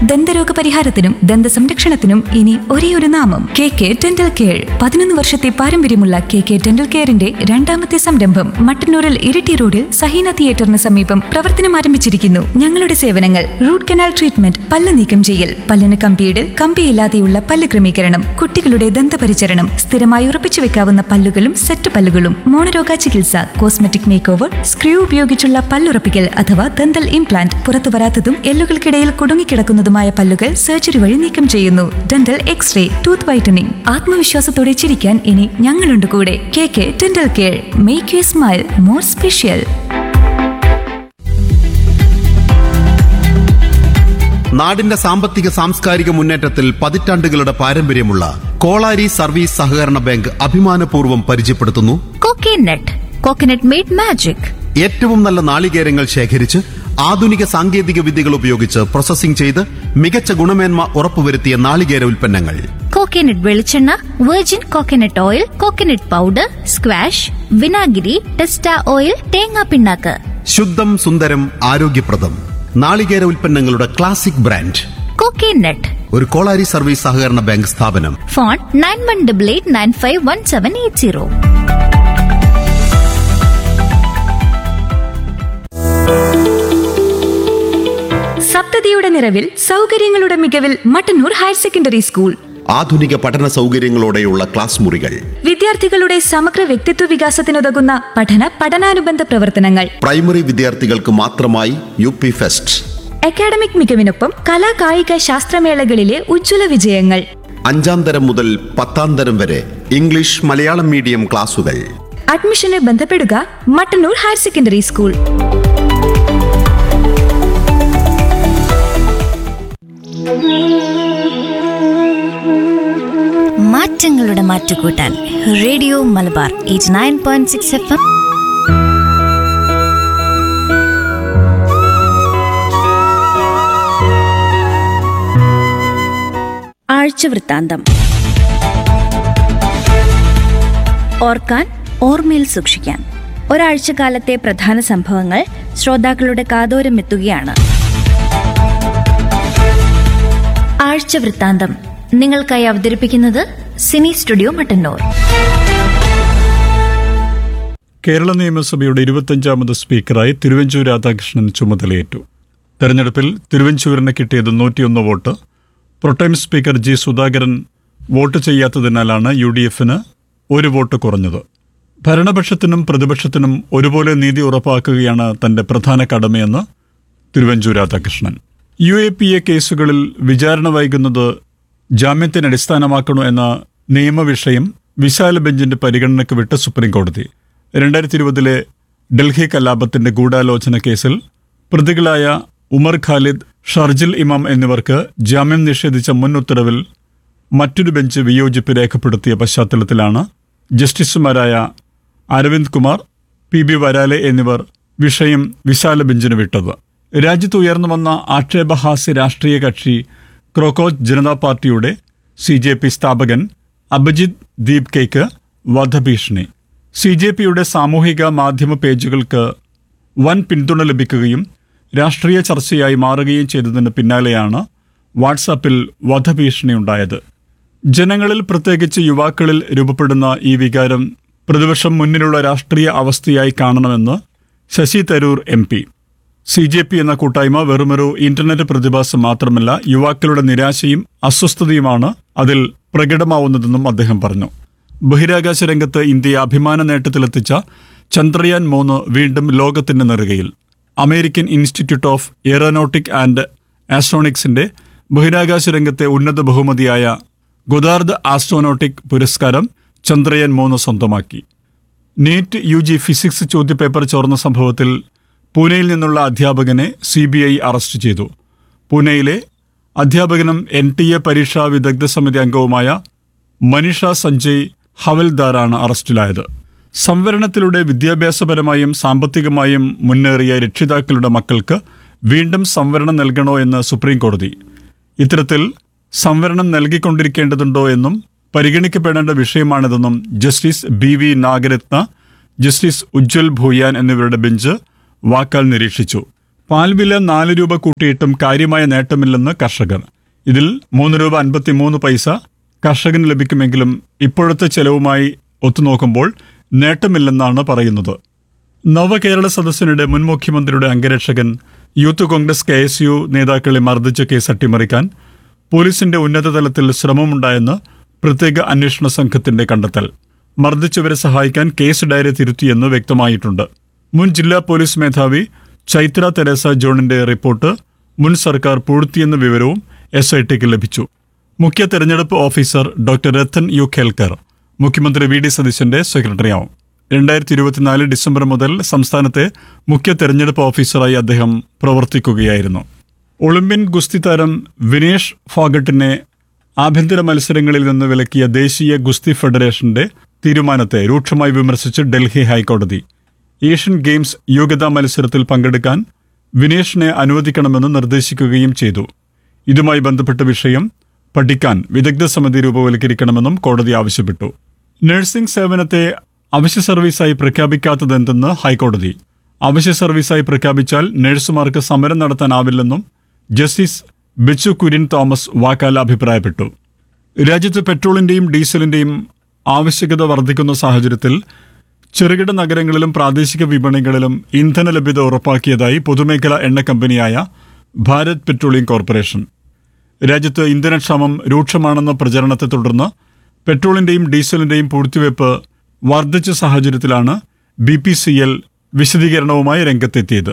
ദന്തരോഗ പരിഹാരത്തിനും ദന്ത സംരക്ഷണത്തിനും ഇനി ഒരേ ഒരു നാമം കെ കെ ഡെന്റൽ കെയർ പതിനൊന്ന് വർഷത്തെ പാരമ്പര്യമുള്ള കെ കെ ഡെന്റൽ കെയറിന്റെ രണ്ടാമത്തെ സംരംഭം മട്ടന്നൂരിൽ ഇരിട്ടി റോഡിൽ സഹീന തിയേറ്ററിന് സമീപം പ്രവർത്തനം ആരംഭിച്ചിരിക്കുന്നു ഞങ്ങളുടെ സേവനങ്ങൾ റൂട്ട് കനാൽ ട്രീറ്റ്മെന്റ് പല്ല് നീക്കം ചെയ്യൽ പല്ലിന് കമ്പിയിടൽ കമ്പിയില്ലാതെയുള്ള പല്ല് ക്രമീകരണം കുട്ടികളുടെ ദന്തപരിചരണം സ്ഥിരമായി ഉറപ്പിച്ചു വെക്കാവുന്ന പല്ലുകളും സെറ്റ് പല്ലുകളും മോണരോഗ ചികിത്സ കോസ്മെറ്റിക് മേക്ക് ഓവർ സ്ക്രൂ ഉപയോഗിച്ചുള്ള പല്ലുറപ്പിക്കൽ അഥവാ ദന്തൽ ഇംപ്ലാന്റ് പുറത്തു വരാത്തതും എല്ലുകൾക്കിടയിൽ കുടുങ്ങിക്കിടക്കുന്നതുമായ പല്ലുകൾ സർജറി വഴി നീക്കം ചെയ്യുന്നു ഡെന്റൽ എക്സ്റേ ടൂത്ത് വൈറ്റനിങ് ആത്മവിശ്വാസത്തോടെ ചിരിക്കാൻ ഇനി ഞങ്ങളുണ്ട് കൂടെ K K dental care make you smile more special നാടിന്റെ സാമ്പത്തിക സാംസ്കാരിക മുന്നേറ്റത്തിൽ പതിറ്റാണ്ടുകളുടെ പാരമ്പര്യമുള്ള കോളാരി സർവീസ് സഹകരണ ബാങ്ക് അഭിമാനപൂർവ്വം പരിചയപ്പെടുത്തുന്നു കോക്കനട്ട് കോക്കനട്ട് മെയ്ഡ് മാജിക് ഏറ്റവും നല്ല നാളികേരങ്ങൾ ശേഖരിച്ച് ആധുനിക സാങ്കേതിക വിദ്യകൾ ഉപയോഗിച്ച് പ്രോസസ്സിംഗ് ചെയ്ത് മികച്ച ഗുണമേന്മ ഉറപ്പുവരുത്തിയ നാളികേര ഉൽപ്പന്നങ്ങൾ കോക്കനട്ട് വെളിച്ചെണ്ണ virgin coconut oil coconut powder squash വിനാഗിരി ടെസ്റ്റ ഓയിൽ തേങ്ങാ പിണ്ണാക്ക് ശുദ്ധം സുന്ദരം ആരോഗ്യപ്രദം നാളികേര ഉൽപ്പന്നങ്ങളുടെ ക്ലാസിക് ബ്രാൻഡ് കോക്കനട്ട് ഒരു കോളാരി സർവീസ് സഹകരണ ബാങ്ക് സ്ഥാപനം phone nine one double eight nine five one seven eight zero സപ്തതിയുടെ നിറവിൽ സൗകര്യങ്ങളുടെ മികവിൽ മട്ടന്നൂർ ഹയർ സെക്കൻഡറി സ്കൂൾ ആധുനിക പഠന സൗകര്യങ്ങളോടെയുള്ള ക്ലാസ് മുറികൾ വിദ്യാർത്ഥികളുടെ സമഗ്ര വ്യക്തിത്വ വികാസത്തിനുതകുന്ന പഠന പഠനാനുബന്ധ പ്രവർത്തനങ്ങൾ പ്രൈമറി വിദ്യാർത്ഥികൾക്ക് മാത്രമായി യു പി ഫെസ്റ്റ് അക്കാഡമിക് മികവിനൊപ്പം കലാ കായിക ശാസ്ത്രമേളകളിലെ ഉജ്ജ്വല വിജയങ്ങൾ അഞ്ചാം തരം മുതൽ പത്താം തരം വരെ ഇംഗ്ലീഷ് മലയാളം മീഡിയം ക്ലാസുകൾ അഡ്മിഷന് ബന്ധപ്പെടുക മട്ടന്നൂർ ഹയർ സെക്കൻഡറി സ്കൂൾ മാറ്റങ്ങളുടെ മാറ്റുകൂട്ടാൻ radio Malabar eight nine point six F M ആഴ്ചവൃത്താന്തം ഓർക്കാൻ ഓർമ്മയിൽ സൂക്ഷിക്കാൻ ഒരാഴ്ചക്കാലത്തെ പ്രധാന സംഭവങ്ങൾ ശ്രോതാക്കളുടെ കാതോരം എത്തുകയാണ് ആഴ്ചവൃത്താന്തം നിങ്ങൾക്കായി അവതരിപ്പിക്കുന്നത് സിനി സ്റ്റുഡിയോ മട്ടന്നൂർ കേരള നിയമസഭയുടെ ഇരുപത്തഞ്ചാമത് സ്പീക്കറായി തിരുവഞ്ചൂർ രാധാകൃഷ്ണൻ ചുമതലയേറ്റു തെരഞ്ഞെടുപ്പിൽ തിരുവഞ്ചൂരിന് കിട്ടിയത് നൂറ്റിയൊന്ന് vote protem speaker G Sudhakaran vote ചെയ്യാത്തതിനാലാണ് യു ഡി എഫിന് ഒരു വോട്ട് കുറഞ്ഞത് ഭരണപക്ഷത്തിനും പ്രതിപക്ഷത്തിനും ഒരുപോലെ നീതി ഉറപ്പാക്കുകയാണ് തന്റെ പ്രധാന കടമയെന്ന് Thiruvanchoor Radhakrishnan U A P A കേസുകളിൽ വിചാരണ വൈകുന്നത് ജാമ്യത്തിന് അടിസ്ഥാനമാക്കണോ എന്ന നിയമവിഷയം വിശാല ബെഞ്ചിന്റെ പരിഗണനയ്ക്ക് വിട്ട സുപ്രീം കോടതി രണ്ടായിരത്തി ഇരുപതിലെ ഡൽഹി കലാപത്തിന്റെ ഗൂഢാലോചന കേസിൽ പ്രതികളായ ഉമർ ഖാലിദ് ഷർജിൽ ഇമാം എന്നിവർക്ക് ജാമ്യം നിഷേധിച്ച മുൻ ഉത്തരവിൽ മറ്റൊരു ബെഞ്ച് വിയോജിപ്പ് രേഖപ്പെടുത്തിയ പശ്ചാത്തലത്തിലാണ് ജസ്റ്റിസുമാരായ അരവിന്ദ് കുമാർ പി ബി വരാലെ എന്നിവർ വിഷയം വിശാല ബെഞ്ചിന് വിട്ടത് രാജ്യത്ത് ഉയർന്നു വന്ന ആക്ഷേപഹാസ്യ രാഷ്ട്രീയ കക്ഷി ക്രോക്കോച്ച് ജനതാ പാർട്ടിയുടെ സി ജെ പി സ്ഥാപകൻ അഭിജിത് ദീപ് കെയ്ക്ക് വധഭീഷണി സി ജെ പിയുടെ സാമൂഹിക മാധ്യമ പേജുകൾക്ക് വൻ പിന്തുണ ലഭിക്കുകയും രാഷ്ട്രീയ ചർച്ചയായി മാറുകയും ചെയ്തതിന് പിന്നാലെയാണ് വാട്സാപ്പിൽ വധഭീഷണിയുണ്ടായത് ജനങ്ങളിൽ പ്രത്യേകിച്ച് യുവാക്കളിൽ രൂപപ്പെടുന്ന ഈ വികാരം പ്രതിപക്ഷം മുന്നിലുള്ള രാഷ്ട്രീയ അവസ്ഥയായി കാണണമെന്ന് Shashi Tharoor M P C J P എന്ന കൂട്ടായ്മ വെറുമൊരു ഇന്റർനെറ്റ് പ്രതിഭാസം മാത്രമല്ല യുവാക്കളുടെ നിരാശയും അസ്വസ്ഥതയുമാണ് അതിൽ പ്രകടമാവുന്നതെന്നും അദ്ദേഹം പറഞ്ഞു ബഹിരാകാശ രംഗത്ത് ഇന്ത്യയെ അഭിമാന നേട്ടത്തിലെത്തിച്ച ചന്ദ്രയാൻ മൂന്ന് വീണ്ടും ലോകത്തിന്റെ നെറുകയിൽ American institute of aeronautic and ആസ്ട്രോണിക്സിന്റെ ബഹിരാകാശ രംഗത്തെ ഉന്നത ബഹുമതിയായ ഗുദാർദ് ആസ്ട്രോനോട്ടിക് പുരസ്കാരം ചന്ദ്രയാൻ മൂന്ന് സ്വന്തമാക്കി നീറ്റ് യു ജി ഫിസിക്സ് ചോദ്യപേപ്പർ ചോർന്ന സംഭവത്തിൽ പൂനെയിൽ നിന്നുള്ള അധ്യാപകനെ സി ബി ഐ അറസ്റ്റ് ചെയ്തു പൂനെയിലെ അധ്യാപകനും എൻ ടി എ പരീക്ഷാ വിദഗ്ധ സമിതി അംഗവുമായ മനീഷ സഞ്ജയ് ഹവൽദാറാണ് അറസ്റ്റിലായത് സംവരണത്തിലൂടെ വിദ്യാഭ്യാസപരമായും സാമ്പത്തികമായും മുന്നേറിയ രക്ഷിതാക്കളുടെ മക്കൾക്ക് വീണ്ടും സംവരണം നൽകണോ എന്ന് സുപ്രീം കോടതി ഇത്തരത്തിൽ സംവരണം നൽകിക്കൊണ്ടിരിക്കേണ്ടതുണ്ടോ എന്നും പരിഗണിക്കപ്പെടേണ്ട വിഷയമാണിതെന്നും justice B V Nagarathna justice Ujjal Bhuyan എന്നിവരുടെ ബെഞ്ച് വാക്കാൽ നിരീക്ഷിച്ചു പാൽവില നാല് രൂപ കൂട്ടിയിട്ടും കാര്യമായ നേട്ടമില്ലെന്ന് കർഷകർ ഇതിൽ മൂന്ന് രൂപ അൻപത്തിമൂന്ന് പൈസ കർഷകന് ലഭിക്കുമെങ്കിലും ഇപ്പോഴത്തെ ചെലവുമായി ഒത്തുനോക്കുമ്പോൾ നേട്ടമില്ലെന്നാണ് പറയുന്നത് നവകേരള സദസ്സിനിടെ മുൻ മുഖ്യമന്ത്രിയുടെ അംഗരക്ഷകൻ youth Congress K S U നേതാക്കളെ മർദ്ദിച്ച കേസ് അട്ടിമറിക്കാൻ പോലീസിന്റെ ഉന്നതതലത്തിൽ ശ്രമമുണ്ടായെന്ന് പ്രത്യേക അന്വേഷണ സംഘത്തിന്റെ കണ്ടെത്തൽ മർദ്ദിച്ചവരെ സഹായിക്കാൻ കേസ് ഡയറി തിരുത്തിയെന്ന് വ്യക്തമായിട്ടുണ്ട് മുൻ ജില്ലാ പോലീസ് മേധാവി ചൈത്ര തെരേസ ജോണിന്റെ റിപ്പോർട്ട് മുൻ സർക്കാർ പൂഴ്ത്തിയെന്ന വിവരവും എസ് ഐ ടിക്ക് ലഭിച്ചു മുഖ്യ തെരഞ്ഞെടുപ്പ് officer doctor Rathan U Khelkar മുഖ്യമന്ത്രി വി ഡി സതീശന്റെ സെക്രട്ടറിയാവും രണ്ടായിരത്തി ഇരുപത്തിനാല് ഡിസംബർ മുതൽ സംസ്ഥാനത്തെ മുഖ്യ തെരഞ്ഞെടുപ്പ് ഓഫീസറായി അദ്ദേഹം പ്രവർത്തിക്കുകയായിരുന്നു ഒളിമ്പ്യൻ ഗുസ്തി താരം വിനേഷ് ഫോഗട്ടിനെ ആഭ്യന്തര മത്സരങ്ങളിൽ നിന്ന് വിലക്കിയ ദേശീയ ഗുസ്തി ഫെഡറേഷന്റെ തീരുമാനത്തെ രൂക്ഷമായി വിമർശിച്ച് ഡൽഹി ഹൈക്കോടതി ഏഷ്യൻ ഗെയിംസ് യോഗ്യതാ മത്സരത്തിൽ പങ്കെടുക്കാൻ വിനേഷിനെ അനുവദിക്കണമെന്ന് നിർദ്ദേശിക്കുകയും ചെയ്തു ഇതുമായി ബന്ധപ്പെട്ട വിഷയം പഠിക്കാൻ വിദഗ്ധ സമിതി രൂപവൽക്കരിക്കണമെന്നും കോടതി ആവശ്യപ്പെട്ടു നഴ്സിംഗ് സേവനത്തെ അവശ്യ സർവീസായി പ്രഖ്യാപിക്കാത്തതെന്തെന്ന് ഹൈക്കോടതി അവശ്യ സർവീസായി പ്രഖ്യാപിച്ചാൽ നഴ്സുമാർക്ക് സമരം നടത്താനാവില്ലെന്നും ജസ്റ്റിസ് ബിച്ചു കുര്യൻ തോമസ് വാക്കാൽ അഭിപ്രായപ്പെട്ടു രാജ്യത്ത് പെട്രോളിന്റെയും ഡീസലിന്റെയും ആവശ്യകത വർദ്ധിക്കുന്ന സാഹചര്യത്തിൽ ചെറുകിട നഗരങ്ങളിലും പ്രാദേശിക വിപണികളിലും ഇന്ധന ലഭ്യത ഉറപ്പാക്കിയതായി പൊതുമേഖലാ എണ്ണ കമ്പനിയായ ഭാരത് പെട്രോളിയം കോർപ്പറേഷൻ രാജ്യത്ത് ഇന്ധനക്ഷാമം രൂക്ഷമാണെന്ന പ്രചരണത്തെ തുടർന്ന് പെട്രോളിന്റെയും ഡീസലിന്റെയും പൂഴ്ത്തിവയ്പ് വർദ്ധിച്ച സാഹചര്യത്തിലാണ് ബി പി സി എൽ വിശദീകരണവുമായി രംഗത്തെത്തിയത്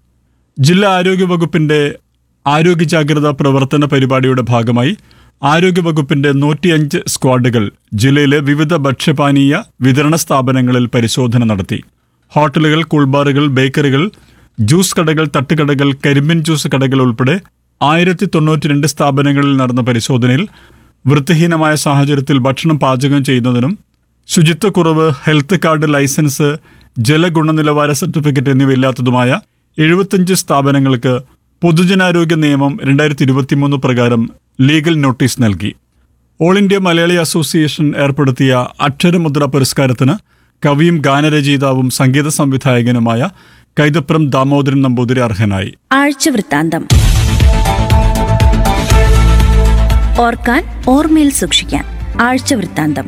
ജില്ലാ ആരോഗ്യ വകുപ്പിന്റെ ആരോഗ്യ ജാഗ്രതാ പ്രവർത്തന പരിപാടിയുടെ ഭാഗമായി ആരോഗ്യ വകുപ്പിന്റെ നൂറ്റിയഞ്ച് സ്ക്വാഡുകൾ ജില്ലയിലെ വിവിധ ഭക്ഷ്യപാനീയ വിതരണ സ്ഥാപനങ്ങളിൽ പരിശോധന നടത്തി ഹോട്ടലുകൾ കൂൾബാറുകൾ ബേക്കറികൾ ജ്യൂസ് കടകൾ തട്ടുകടകൾ കരിമ്പിൻ ജ്യൂസ് കടകൾ ഉൾപ്പെടെ ആയിരത്തി തൊണ്ണൂറ്റിരണ്ട് സ്ഥാപനങ്ങളിൽ നടന്ന പരിശോധനയിൽ വൃത്തിഹീനമായ സാഹചര്യത്തിൽ ഭക്ഷണം പാചകം ചെയ്യുന്നതിനും ശുചിത്വക്കുറവ് ഹെൽത്ത് കാർഡ് ലൈസൻസ് ജലഗുണനിലവാര സർട്ടിഫിക്കറ്റ് എന്നിവ ഇല്ലാത്തതുമായ എഴുപത്തിയഞ്ച് സ്ഥാപനങ്ങൾക്ക് പൊതുജനാരോഗ്യ നിയമം രണ്ടായിരത്തി ഇരുപത്തിമൂന്ന് പ്രകാരം ലീഗൽ നോട്ടീസ് നൽകി ഓൾ ഇന്ത്യ മലയാളി അസോസിയേഷൻ ഏർപ്പെടുത്തിയ അക്ഷരമുദ്ര പുരസ്കാരത്തിന് കവിയും ഗാനരചയിതാവും സംഗീത സംവിധായകനുമായ കൈതപ്രം ദാമോദരൻ നമ്പൂതിരി അർഹനായി ആഴ്ച വൃത്താന്തം ഓർക്കാൻ ഓർമ്മയിൽ സൂക്ഷിക്കാൻ ആഴ്ച വൃത്താന്തം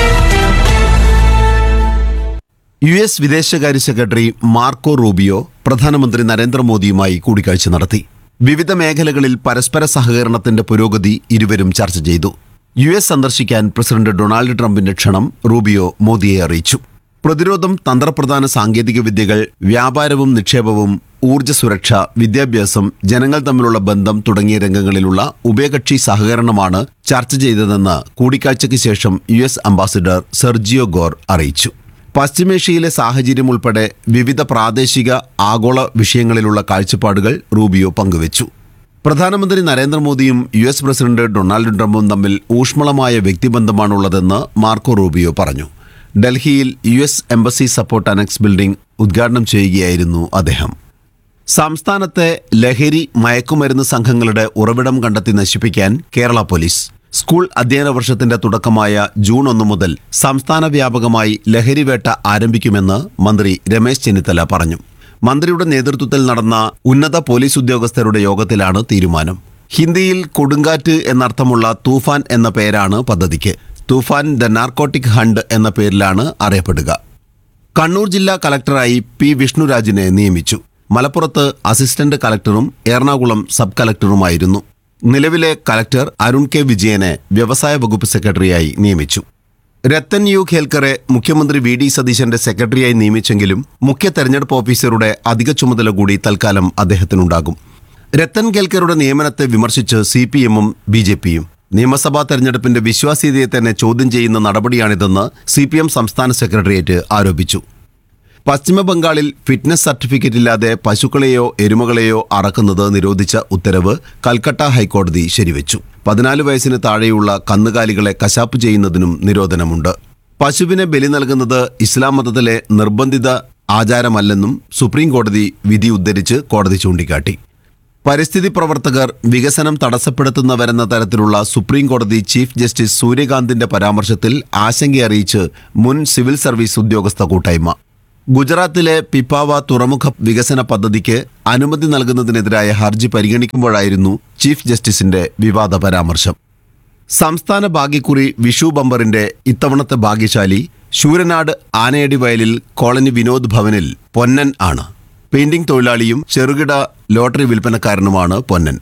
യു എസ് വിദേശകാര്യ സെക്രട്ടറി മാർക്കോ റൂബിയോ പ്രധാനമന്ത്രി നരേന്ദ്രമോദിയുമായി കൂടിക്കാഴ്ച നടത്തി വിവിധ മേഖലകളിൽ പരസ്പര സഹകരണത്തിന്റെ പുരോഗതി ഇരുവരും ചർച്ച ചെയ്തു യു എസ് സന്ദർശിക്കാൻ പ്രസിഡന്റ് ഡൊണാൾഡ് ട്രംപിന്റെ ക്ഷണം റൂബിയോ മോദിയെ അറിയിച്ചു പ്രതിരോധം തന്ത്രപ്രധാന സാങ്കേതിക വിദ്യകൾ വ്യാപാരവും നിക്ഷേപവും ഊർജ്ജ സുരക്ഷ വിദ്യാഭ്യാസം ജനങ്ങൾ തമ്മിലുള്ള ബന്ധം തുടങ്ങിയ രംഗങ്ങളിലുള്ള ഉഭയകക്ഷി സഹകരണമാണ് ചർച്ച ചെയ്തതെന്ന് കൂടിക്കാഴ്ചയ്ക്ക് ശേഷം U S ambassador Sergio Gor അറിയിച്ചു പശ്ചിമേഷ്യയിലെ സാഹചര്യം ഉൾപ്പെടെ വിവിധ പ്രാദേശിക ആഗോള വിഷയങ്ങളിലുള്ള കാഴ്ചപ്പാടുകൾ റൂബിയോ പങ്കുവച്ചു പ്രധാനമന്ത്രി നരേന്ദ്രമോദിയും യു എസ് പ്രസിഡന്റ് ഡൊണാൾഡ് ട്രംപും തമ്മിൽ ഊഷ്മളമായ വ്യക്തിബന്ധമാണുള്ളതെന്ന് മാർക്കോ റൂബിയോ പറഞ്ഞു ഡൽഹിയിൽ U S embassy support annex building ഉദ്ഘാടനം ചെയ്യുകയായിരുന്നു അദ്ദേഹം സംസ്ഥാനത്തെ ലഹരി മയക്കുമരുന്ന് സംഘങ്ങളുടെ ഉറവിടം കണ്ടെത്തി നശിപ്പിക്കാൻ കേരള പോലീസ് സ്കൂൾ അധ്യയന വർഷത്തിന്റെ തുടക്കമായ ജൂൺ ഒന്ന് മുതൽ സംസ്ഥാന വ്യാപകമായി ലഹരിവേട്ട ആരംഭിക്കുമെന്ന് മന്ത്രി രമേശ് ചെന്നിത്തല പറഞ്ഞു മന്ത്രിയുടെ നേതൃത്വത്തിൽ നടന്ന ഉന്നത പോലീസ് ഉദ്യോഗസ്ഥരുടെ യോഗത്തിലാണ് തീരുമാനം ഹിന്ദിയിൽ കൊടുങ്കാറ്റ് എന്നർത്ഥമുള്ള തൂഫാൻ എന്ന പേരാണ് പദ്ധതിക്ക് തൂഫാൻ ദ നാർക്കോട്ടിക് ഹണ്ട് എന്ന പേരിലാണ് അറിയപ്പെടുക കണ്ണൂർ ജില്ലാ കളക്ടറായി പി വിഷ്ണുരാജിനെ നിയമിച്ചു മലപ്പുറത്ത് അസിസ്റ്റന്റ് കളക്ടറും എറണാകുളം സബ് കളക്ടറുമായിരുന്നു നിലവിലെ കളക്ടർ അരുൺ കെ വിജയനെ വ്യവസായ വകുപ്പ് സെക്രട്ടറിയായി നിയമിച്ചു രത്തൻ യു ഖേൽക്കറെ മുഖ്യമന്ത്രി വി ഡി സതീശന്റെ സെക്രട്ടറിയായി നിയമിച്ചെങ്കിലും മുഖ്യ തെരഞ്ഞെടുപ്പ് ഓഫീസറുടെ അധിക ചുമതല കൂടി തൽക്കാലം അദ്ദേഹത്തിനുണ്ടാകും രത്തൻ ഖേൽക്കറുടെ നിയമനത്തെ വിമർശിച്ച് സി പി എമ്മും ബി ജെ പിയും നിയമസഭാ തെരഞ്ഞെടുപ്പിന്റെ വിശ്വാസ്യതയെ തന്നെ ചോദ്യം ചെയ്യുന്ന നടപടിയാണിതെന്ന് സി പി എം സംസ്ഥാന സെക്രട്ടേറിയറ്റ് ആരോപിച്ചു പശ്ചിമ ബംഗാളിൽ ഫിറ്റ്നസ് സർട്ടിഫിക്കറ്റ് ഇല്ലാതെ പശുക്കളെയോ എരുമകളെയോ അറക്കുന്നത് നിരോധിച്ച ഉത്തരവ് കൽക്കട്ട ഹൈക്കോടതി ശരിവെച്ചു പതിനാല് വയസ്സിന് താഴെയുള്ള കന്നുകാലികളെ കശാപ്പ് ചെയ്യുന്നതിനും നിരോധനമുണ്ട് പശുവിനെ ബലി നൽകുന്നത് ഇസ്ലാം മതത്തിലെ നിർബന്ധിത ആചാരമല്ലെന്നും സുപ്രീം കോടതി വിധി ഉദ്ധരിച്ച് കോടതി ചൂണ്ടിക്കാട്ടി പരിസ്ഥിതി പ്രവർത്തകർ വികസനം തടസ്സപ്പെടുത്തുന്നവരെന്ന തരത്തിലുള്ള സുപ്രീം കോടതി ചീഫ് ജസ്റ്റിസ് സൂര്യകാന്തിന്റെ പരാമർശത്തിൽ ആശങ്കയറിയിച്ച് മുൻ സിവിൽ സർവീസ് ഉദ്യോഗസ്ഥ കൂട്ടായ്മ ഗുജറാത്തിലെ പിപ്പാവ തുറമുഖ വികസന പദ്ധതിക്ക് അനുമതി നൽകുന്നതിനെതിരായ ഹർജി പരിഗണിക്കുമ്പോഴായിരുന്നു ചീഫ് ജസ്റ്റിസിന്റെ വിവാദ പരാമർശം സംസ്ഥാന ഭാഗ്യക്കുറി വിഷു ബമ്പറിന്റെ ഇത്തവണത്തെ ഭാഗ്യശാലി ശൂരനാട് ആനയടി വയലിൽ കോളനി വിനോദ് ഭവനിൽ പൊന്നൻ ആണ് പെയിന്റിംഗ് തൊഴിലാളിയും ചെറുകിട ലോട്ടറി വിൽപ്പനക്കാരനുമാണ് Ponnan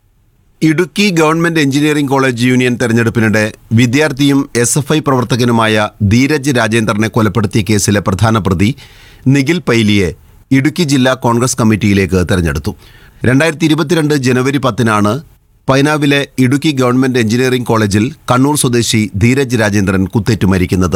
Idukki government engineering college union തെരഞ്ഞെടുപ്പിനിടെ വിദ്യാർത്ഥിയും എസ് എഫ് ഐ പ്രവർത്തകനുമായ ധീരജ് രാജേന്ദ്രനെ കൊലപ്പെടുത്തിയ കേസിലെ പ്രധാന പ്രതി നിഖിൽ പൈലിയെ ഇടുക്കി ജില്ലാ കോൺഗ്രസ് കമ്മിറ്റിയിലേക്ക് തെരഞ്ഞെടുത്തു രണ്ടായിരത്തി ഇരുപത്തിരണ്ട് ജനുവരി പത്തിനാണ് പൈനാവിലെ ഇടുക്കി ഗവൺമെന്റ് എഞ്ചിനീയറിംഗ് കോളേജിൽ കണ്ണൂർ സ്വദേശി ധീരജ് രാജേന്ദ്രൻ കുത്തേറ്റു മരിക്കുന്നത്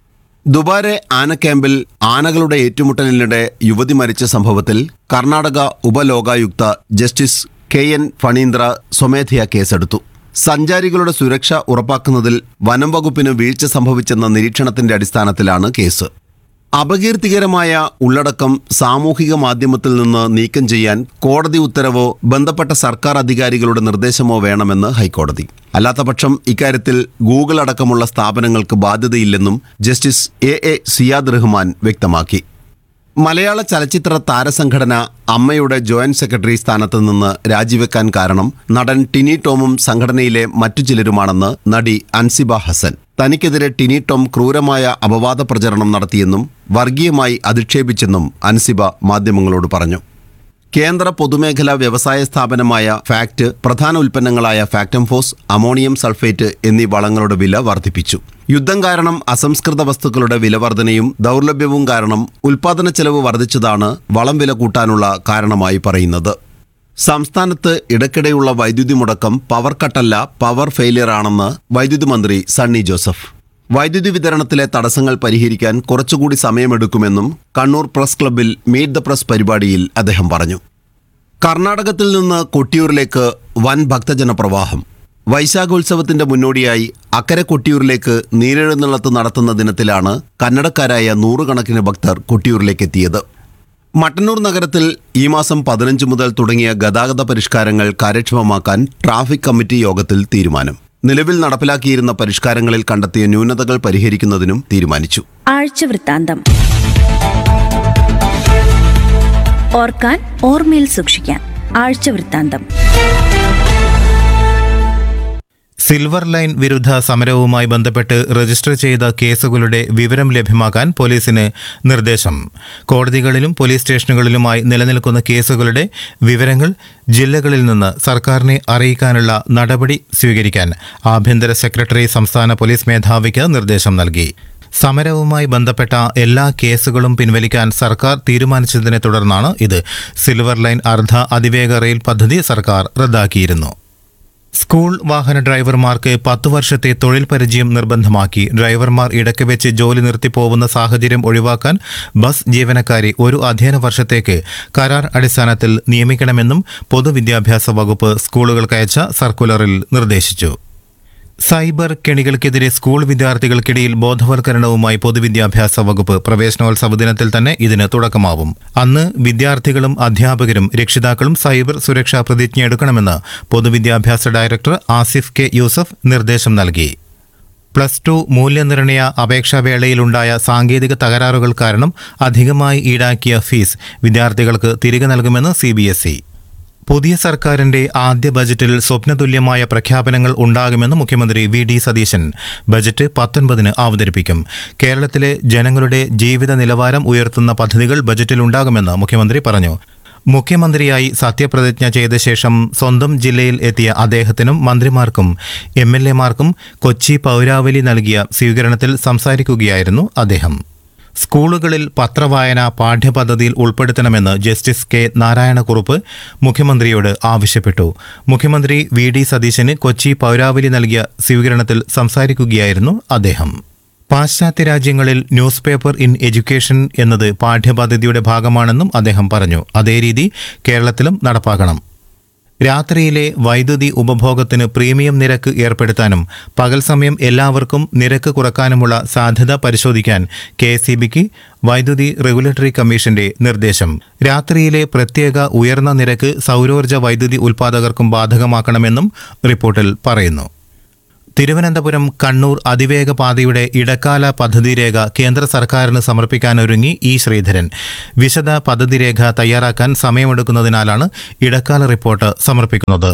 ദുബാരെ ആന ക്യാമ്പിൽ ആനകളുടെ ഏറ്റുമുട്ടലിനിടെ യുവതി മരിച്ച സംഭവത്തിൽ Karnataka Upalokayukta justice K N Phanindra സ്വമേധയാ കേസെടുത്തു സഞ്ചാരികളുടെ സുരക്ഷ ഉറപ്പാക്കുന്നതിൽ വനം വകുപ്പിന് വീഴ്ച സംഭവിച്ചെന്ന നിരീക്ഷണത്തിന്റെ അടിസ്ഥാനത്തിലാണ് കേസ് അപകീർത്തികരമായ ഉള്ളടക്കം സാമൂഹിക മാധ്യമത്തിൽ നിന്ന് നീക്കം ചെയ്യാൻ കോടതി ഉത്തരവോ ബന്ധപ്പെട്ട സർക്കാർ അധികാരികളുടെ നിർദ്ദേശമോ വേണമെന്ന് ഹൈക്കോടതി അല്ലാത്തപക്ഷം ഇക്കാര്യത്തിൽ ഗൂഗിൾ അടക്കമുള്ള സ്ഥാപനങ്ങൾക്ക് ബാധ്യതയില്ലെന്നും justice A A Ziyad Rahman വ്യക്തമാക്കി മലയാള ചലച്ചിത്ര താരസംഘടന അമ്മയുടെ ജോയിന്റ് സെക്രട്ടറി സ്ഥാനത്ത് നിന്ന് രാജിവെക്കാൻ കാരണം നടൻ ടിനി ടോമും സംഘടനയിലെ മറ്റു ചിലരുമാണെന്ന് നടി അൻസിബ ഹസൻ തനിക്കെതിരെ ടിനി ടോം ക്രൂരമായ അപവാദ പ്രചരണം നടത്തിയെന്നും വർഗീയമായി അധിക്ഷേപിച്ചെന്നും അൻസിബ മാധ്യമങ്ങളോട് പറഞ്ഞു കേന്ദ്ര പൊതുമേഖലാ വ്യവസായ സ്ഥാപനമായ ഫാക്ട് പ്രധാന ഉൽപ്പന്നങ്ങളായ ഫാക്ടംഫോസ് അമോണിയം സൾഫേറ്റ് എന്നീ വളങ്ങളുടെ വില വർദ്ധിപ്പിച്ചു യുദ്ധം കാരണം അസംസ്കൃത വസ്തുക്കളുടെ വില വർധനയും ദൗർലഭ്യവും കാരണം ഉൽപാദന ചെലവ് വർദ്ധിച്ചതാണ് വളം വില കൂട്ടാനുള്ള കാരണമായി പറയുന്നത് സംസ്ഥാനത്ത് ഇടയ്ക്കിടെയുള്ള വൈദ്യുതി മുടക്കം പവർ കട്ടല്ല പവർ ഫെയിലിയർ ആണെന്ന് വൈദ്യുതി മന്ത്രി സണ്ണി ജോസഫ് വൈദ്യുതി വിതരണത്തിലെ തടസ്സങ്ങൾ പരിഹരിക്കാൻ കുറച്ചുകൂടി സമയമെടുക്കുമെന്നും കണ്ണൂർ പ്രസ് ക്ലബ്ബിൽ മീറ്റ് ദ പ്രസ് പരിപാടിയിൽ അദ്ദേഹം പറഞ്ഞു കർണാടകത്തിൽ നിന്ന് കൊട്ടിയൂരിലേക്ക് വൻ ഭക്തജന പ്രവാഹം വൈശാഖോത്സവത്തിന്റെ മുന്നോടിയായി അക്കരെ കൊട്ടിയൂരിലേക്ക് നീരെഴുന്നള്ളത്ത് നടത്തുന്ന ദിനത്തിലാണ് കന്നഡക്കാരായ നൂറുകണക്കിന് ഭക്തർ കൊട്ടിയൂരിലേക്ക് എത്തിയത് മട്ടന്നൂർ നഗരത്തിൽ ഈ മാസം പതിനഞ്ച് മുതൽ തുടങ്ങിയ ഗതാഗത പരിഷ്കാരങ്ങൾ കാര്യക്ഷമമാക്കാൻ ട്രാഫിക് കമ്മിറ്റി യോഗത്തിൽ തീരുമാനം നിലവിൽ നടപ്പിലാക്കിയിരുന്ന പരിഷ്കാരങ്ങളിൽ കണ്ടെത്തിയ ന്യൂനതകൾ പരിഹരിക്കുന്നതിനും തീരുമാനിച്ചു ആഴ്ച വൃത്താന്തം ഓർക്കാൻ ഓർമ്മയിൽ സൂക്ഷിക്കാൻ ആഴ്ച വൃത്താന്തം സിൽവർ ലൈൻ വിരുദ്ധ സമരവുമായി ബന്ധപ്പെട്ട് രജിസ്റ്റർ ചെയ്ത കേസുകളുടെ വിവരം ലഭ്യമാക്കാൻ പോലീസിന് നിർദ്ദേശം കോടതികളിലും പോലീസ് സ്റ്റേഷനുകളിലുമായി നിലനിൽക്കുന്ന കേസുകളുടെ വിവരങ്ങൾ ജില്ലകളിൽ നിന്ന് സർക്കാരിനെ അറിയിക്കാനുള്ള നടപടി സ്വീകരിക്കാൻ ആഭ്യന്തര സെക്രട്ടറി സംസ്ഥാന പോലീസ് മേധാവിക്ക് നിർദ്ദേശം നൽകി സമരവുമായി ബന്ധപ്പെട്ട എല്ലാ കേസുകളും പിൻവലിക്കാൻ സർക്കാർ തീരുമാനിച്ചതിനെ തുടർന്നാണ് ഇത് സിൽവർ ലൈൻ അർദ്ധ അതിവേഗ റെയിൽ പദ്ധതി സർക്കാർ റദ്ദാക്കിയിരുന്നു സ്കൂൾ വാഹന ഡ്രൈവർമാർക്ക് പത്ത് വർഷത്തെ തൊഴിൽ പരിചയം നിർബന്ധമാക്കി ഡ്രൈവർമാർ ഇടയ്ക്ക് വെച്ച് ജോലി നിർത്തിപ്പോവുന്ന സാഹചര്യം ഒഴിവാക്കാൻ ബസ് ജീവനക്കാരെ ഒരു അധ്യയന വർഷത്തേക്ക് കരാർ അടിസ്ഥാനത്തിൽ നിയമിക്കണമെന്നും പൊതുവിദ്യാഭ്യാസ വകുപ്പ് സ്കൂളുകൾക്ക് അയച്ച സർക്കുലറിൽ നിർദ്ദേശിച്ചു സൈബർ കെണികൾക്കെതിരെ സ്കൂൾ വിദ്യാർത്ഥികൾക്കിടയിൽ ബോധവൽക്കരണവുമായി പൊതുവിദ്യാഭ്യാസ വകുപ്പ് പ്രവേശനോത്സവ ദിനത്തിൽ തന്നെ ഇതിന് തുടക്കമാവും അന്ന് വിദ്യാർത്ഥികളും അധ്യാപകരും രക്ഷിതാക്കളും സൈബർ സുരക്ഷാ പ്രതിജ്ഞ എടുക്കണമെന്ന് പൊതുവിദ്യാഭ്യാസ ഡയറക്ടർ ആസിഫ് കെ യൂസഫ് നിർദ്ദേശം നൽകി പ്ലസ് ടു മൂല്യനിർണയ അപേക്ഷാവേളയിലുണ്ടായ സാങ്കേതിക തകരാറുകൾ കാരണം അധികമായി ഈടാക്കിയ ഫീസ് വിദ്യാർത്ഥികൾക്ക് തിരികെ നൽകുമെന്ന് സി ബി എസ് ഇ പുതിയ സർക്കാരിന്റെ ആദ്യ ബജറ്റിൽ സ്വപ്നതുല്യമായ പ്രഖ്യാപനങ്ങൾ ഉണ്ടാകുമെന്ന് മുഖ്യമന്ത്രി വി ഡി സതീശൻ ബജറ്റ് പത്തൊൻപതിന് അവതരിപ്പിക്കും കേരളത്തിലെ ജനങ്ങളുടെ ജീവിത നിലവാരം ഉയർത്തുന്ന പദ്ധതികൾ ബജറ്റിലുണ്ടാകുമെന്ന് മുഖ്യമന്ത്രി പറഞ്ഞു മുഖ്യമന്ത്രിയായി സത്യപ്രതിജ്ഞ ചെയ്ത ശേഷം സ്വന്തം ജില്ലയിൽ എത്തിയ അദ്ദേഹത്തിനും മന്ത്രിമാർക്കും എം എൽ എമാർക്കും കൊച്ചി പൗരാവലി നൽകിയ സ്വീകരണത്തിൽ സംസാരിക്കുകയായിരുന്നു അദ്ദേഹം സ്കൂളുകളിൽ പത്രവായന പാഠ്യപദ്ധതിയിൽ ഉൾപ്പെടുത്തണമെന്ന് ജസ്റ്റിസ് കെ നാരായണക്കുറുപ്പ് മുഖ്യമന്ത്രിയോട് ആവശ്യപ്പെട്ടു മുഖ്യമന്ത്രി വി ഡി സതീശന് കൊച്ചി പൗരാവലി നൽകിയ സ്വീകരണത്തിൽ സംസാരിക്കുകയായിരുന്നു അദ്ദേഹം പാശ്ചാത്യ രാജ്യങ്ങളിൽ ന്യൂസ് പേപ്പർ ഇൻ എഡ്യൂക്കേഷൻ എന്നത് പാഠ്യപദ്ധതിയുടെ ഭാഗമാണെന്നും അദ്ദേഹം പറഞ്ഞു അതേ രീതി കേരളത്തിലും നടപ്പാക്കണം രാത്രിയിലെ വൈദ്യുതി ഉപഭോഗത്തിന് പ്രീമിയം നിരക്ക് ഏർപ്പെടുത്താനും പകൽ സമയം എല്ലാവർക്കും നിരക്ക് കുറക്കാനുമുള്ള സാധ്യത പരിശോധിക്കാൻ കെ എസ് വൈദ്യുതി റെഗുലേറ്ററി കമ്മീഷന്റെ നിർദ്ദേശം രാത്രിയിലെ പ്രത്യേക ഉയർന്ന നിരക്ക് സൗരോർജ്ജ വൈദ്യുതി ഉൽപ്പാദകർക്കും ബാധകമാക്കണമെന്നും റിപ്പോർട്ടിൽ പറയുന്നു തിരുവനന്തപുരം കണ്ണൂർ അതിവേഗ പാതയുടെ ഇടക്കാല പദ്ധതിരേഖ കേന്ദ്ര സർക്കാരിന് സമർപ്പിക്കാനൊരുങ്ങി ഇ ശ്രീധരൻ വിശദ പദ്ധതിരേഖ തയ്യാറാക്കാൻ സമയമെടുക്കുന്നതിനാലാണ് ഇടക്കാല റിപ്പോർട്ട് സമർപ്പിക്കുന്നത്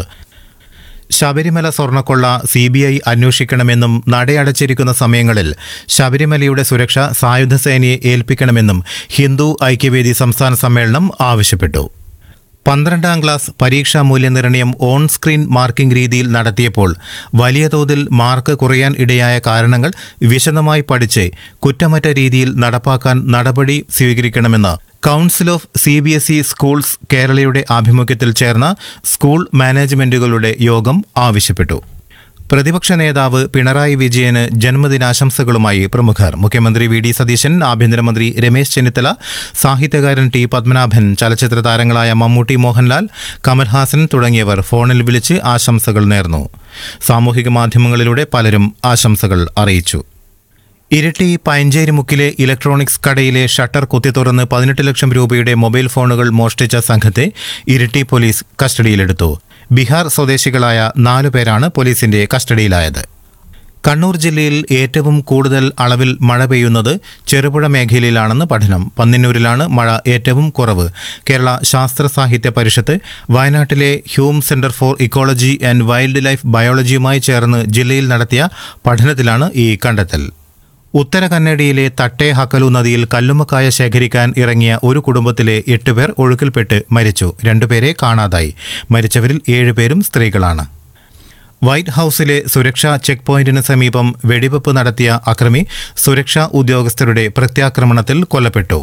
ശബരിമല സ്വർണ്ണക്കൊള്ള സി ബി ഐ അന്വേഷിക്കണമെന്നും നടയടച്ചിരിക്കുന്ന സമയങ്ങളിൽ ശബരിമലയുടെ സുരക്ഷ സായുധ സേനയെ ഏൽപ്പിക്കണമെന്നും ഹിന്ദു ഐക്യവേദി സംസ്ഥാന സമ്മേളനം ആവശ്യപ്പെട്ടു പന്ത്രണ്ടാം ക്ലാസ് പരീക്ഷാ മൂല്യനിർണ്ണയം ഓൺ സ്ക്രീൻ മാർക്കിംഗ് രീതിയിൽ നടത്തിയപ്പോൾ വലിയ തോതിൽ മാർക്ക് കുറയാൻ ഇടയായ കാരണങ്ങൾ വിശദമായി പഠിച്ച് കുറ്റമറ്റ രീതിയിൽ നടപ്പാക്കാൻ നടപടി സ്വീകരിക്കണമെന്ന് council of C B S E schools കേരളയുടെ ആഭിമുഖ്യത്തിൽ ചേർന്ന സ്കൂൾ മാനേജ്മെന്റുകളുടെ യോഗം ആവശ്യപ്പെട്ടു പ്രതിപക്ഷ നേതാവ് പിണറായി വിജയന് ജന്മദിനാശംസകളുമായി പ്രമുഖർ മുഖ്യമന്ത്രി വി ഡി സതീശൻ ആഭ്യന്തരമന്ത്രി രമേശ് ചെന്നിത്തല സാഹിത്യകാരൻ ടി പത്മനാഭൻ ചലച്ചിത്ര താരങ്ങളായ മമ്മൂട്ടി മോഹൻലാൽ കമൽഹാസൻ തുടങ്ങിയവർ ഫോണിൽ വിളിച്ച് ആശംസകൾ നേർന്നു സാമൂഹിക മാധ്യമങ്ങളിലൂടെ പലരും ആശംസകൾ അറിയിച്ചു ഇരിട്ടി പയഞ്ചേരിമുക്കിലെ ഇലക്ട്രോണിക്സ് കടയിലെ ഷട്ടർ കുത്തിത്തുറന്ന് പതിനെട്ട് ലക്ഷം രൂപയുടെ മൊബൈൽ ഫോണുകൾ മോഷ്ടിച്ച സംഘത്തെ ഇരിട്ടി പോലീസ് കസ്റ്റഡിയിലെടുത്തു ബീഹാർ സ്വദേശികളായ നാലു പേരാണ് പോലീസിന്റെ കസ്റ്റഡിയിലായത് കണ്ണൂർ ജില്ലയിൽ ഏറ്റവും കൂടുതൽ അളവിൽ മഴ പെയ്യുന്നത് ചെറുപുഴ മേഖലയിലാണെന്ന് പഠനം പന്നിന്നൂരിലാണ് മഴ ഏറ്റവും കുറവ് കേരള ശാസ്ത്ര സാഹിത്യ പരിഷത്ത് വയനാട്ടിലെ Hume centre for ecology and wildlife ബയോളജിയുമായി ചേർന്ന് ജില്ലയിൽ നടത്തിയ പഠനത്തിലാണ് ഈ കണ്ടെത്തൽ ഉത്തര കന്നഡയിലെ തട്ടേ ഹക്കലു നദിയിൽ കല്ലുമ്മക്കായ ശേഖരിക്കാൻ ഇറങ്ങിയ ഒരു കുടുംബത്തിലെ എട്ടുപേർ ഒഴുക്കിൽപ്പെട്ട് മരിച്ചു രണ്ടുപേരെ കാണാതായി മരിച്ചവരിൽ ഏഴുപേരും സ്ത്രീകളാണ് വൈറ്റ് ഹൌസിലെ സുരക്ഷാ ചെക്ക് പോയിന്റിന് സമീപം വെടിവെപ്പ് നടത്തിയ അക്രമി സുരക്ഷാ ഉദ്യോഗസ്ഥരുടെ പ്രത്യാക്രമണത്തിൽ കൊല്ലപ്പെട്ടു